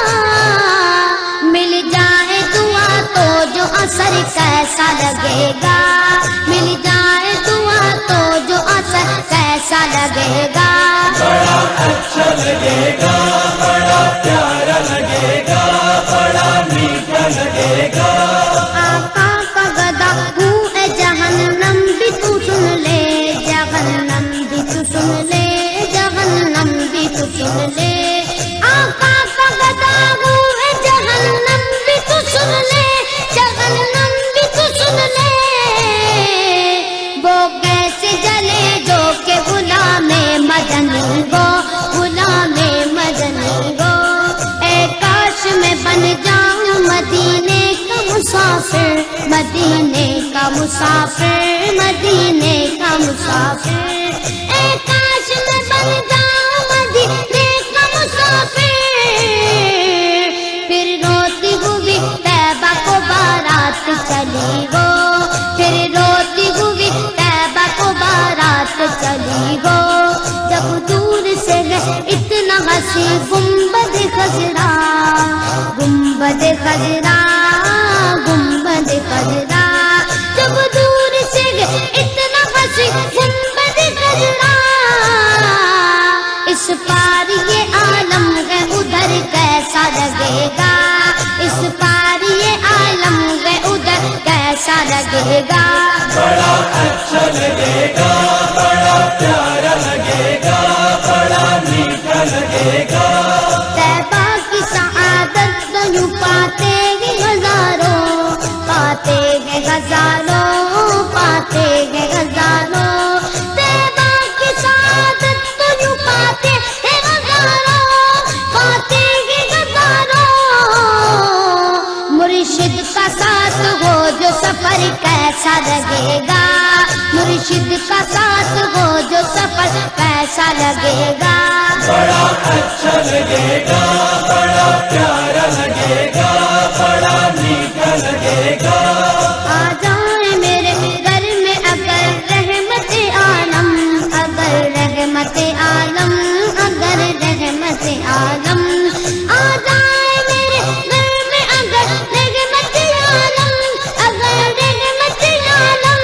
मिल जाए दुआ तो जो असर कैसा लगेगा मिल जाए दुआ तो जो असर कैसा लगेगा बड़ा अच्छा लगेगा बड़ा प्यारा लगेगा बड़ा मीठा लगेगा आका का गदा हूँ ए जहन्नम भी तू सुन ले जहन्नम भी तू सुन ले जहन्नम भी तू सुन ले आका का गदा हूँ ए जहन्नम भी तू सुन ले जहन्नम भी तू सुन ले वो कैसे जले जो के गुलामे मदन गो गुलामे मदन गो ए काश में बन जाऊं मदीने का मुसाफिर मदीने का मुसाफिर मदीने का मुसाफिर ए काश में बन जाऊं मदीने का मुसाफिर फिर रोती हुई तैबा को बारात चली वो फिर रोती हुई तैबा को बारात चली वो जब दूर से गए इतना हंसी गुम्बद खजरा गुम्बद खजरा गुम्बद खजरा जब दूर से गए इतना हंसी गुम्बद खजरा इस पार ये आलम है उधर कैसा लगेगा इस पार ये आलम है उधर कैसा लगेगा बड़ा अच्छा लगेगा बड़ा प्यारा लगेगा बड़ा मीठा लगेगा तैबा की सआदत तो यूं पाते हैं हजारों पाते हैं हजारों पाते हैं हजारों कैसा लगेगा मुर्शिद का साथ हो जो सफर कैसा लगेगा बड़ा अच्छा लगेगा बड़ा प्यारा लगेगा बड़ा मीठा लगेगा आ जाए मेरे घर में अगर रहमत आलम अगर रहमत आलम अगर रहमत आलम आ जाए मेरे घर में अगर रहमत आलम अगर रहमत आलम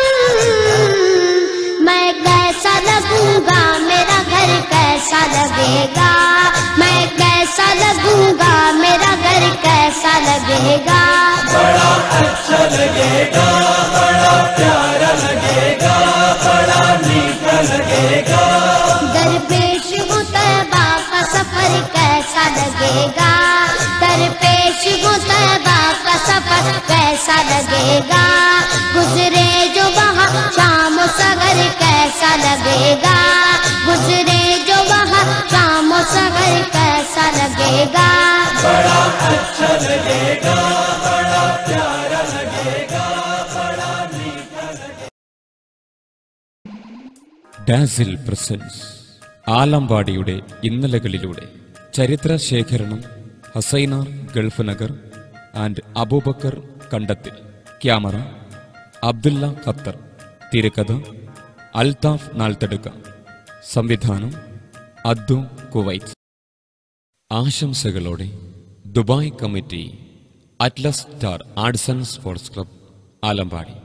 मैं कैसा लगूंगा मेरा घर कैसा लगेगा मैं कैसा लगूंगा मेरा घर कैसा लगेगा बड़ा अच्छा लगेगा बड़ा प्यारा लगेगा बड़ा मीठा लगेगा दरपेश हो तैबा का सफर कैसा लगेगा दरपेश हो तैबा का सफर कैसा लगेगा गुजरे जो वहाँ शाम सगर कैसा लगेगा गुजरे जो वहाँ शाम सगर कैसा लगेगा बड़ा अच्छा लगेगा बड़ा प्यारा लगेगा बड़ा मीठा लगेगा ഡാസിൽ പ്രസൻസ് ആലമ്പാടിയുടെ ഇന്നലകളിലൂടെ ചരിത്ര ശേഖരണം Hasainar Gulf Nagar and Abubakar Kandathil camera Abdulla Qatar തിരക്കഥ അൽതാഫ് നാൽത്തടുക്ക സംവിധാനം അദ്ദു കുവൈറ്റ് ആശംസകളോടെ Dubai committee Atlas star arts and sports club Alampady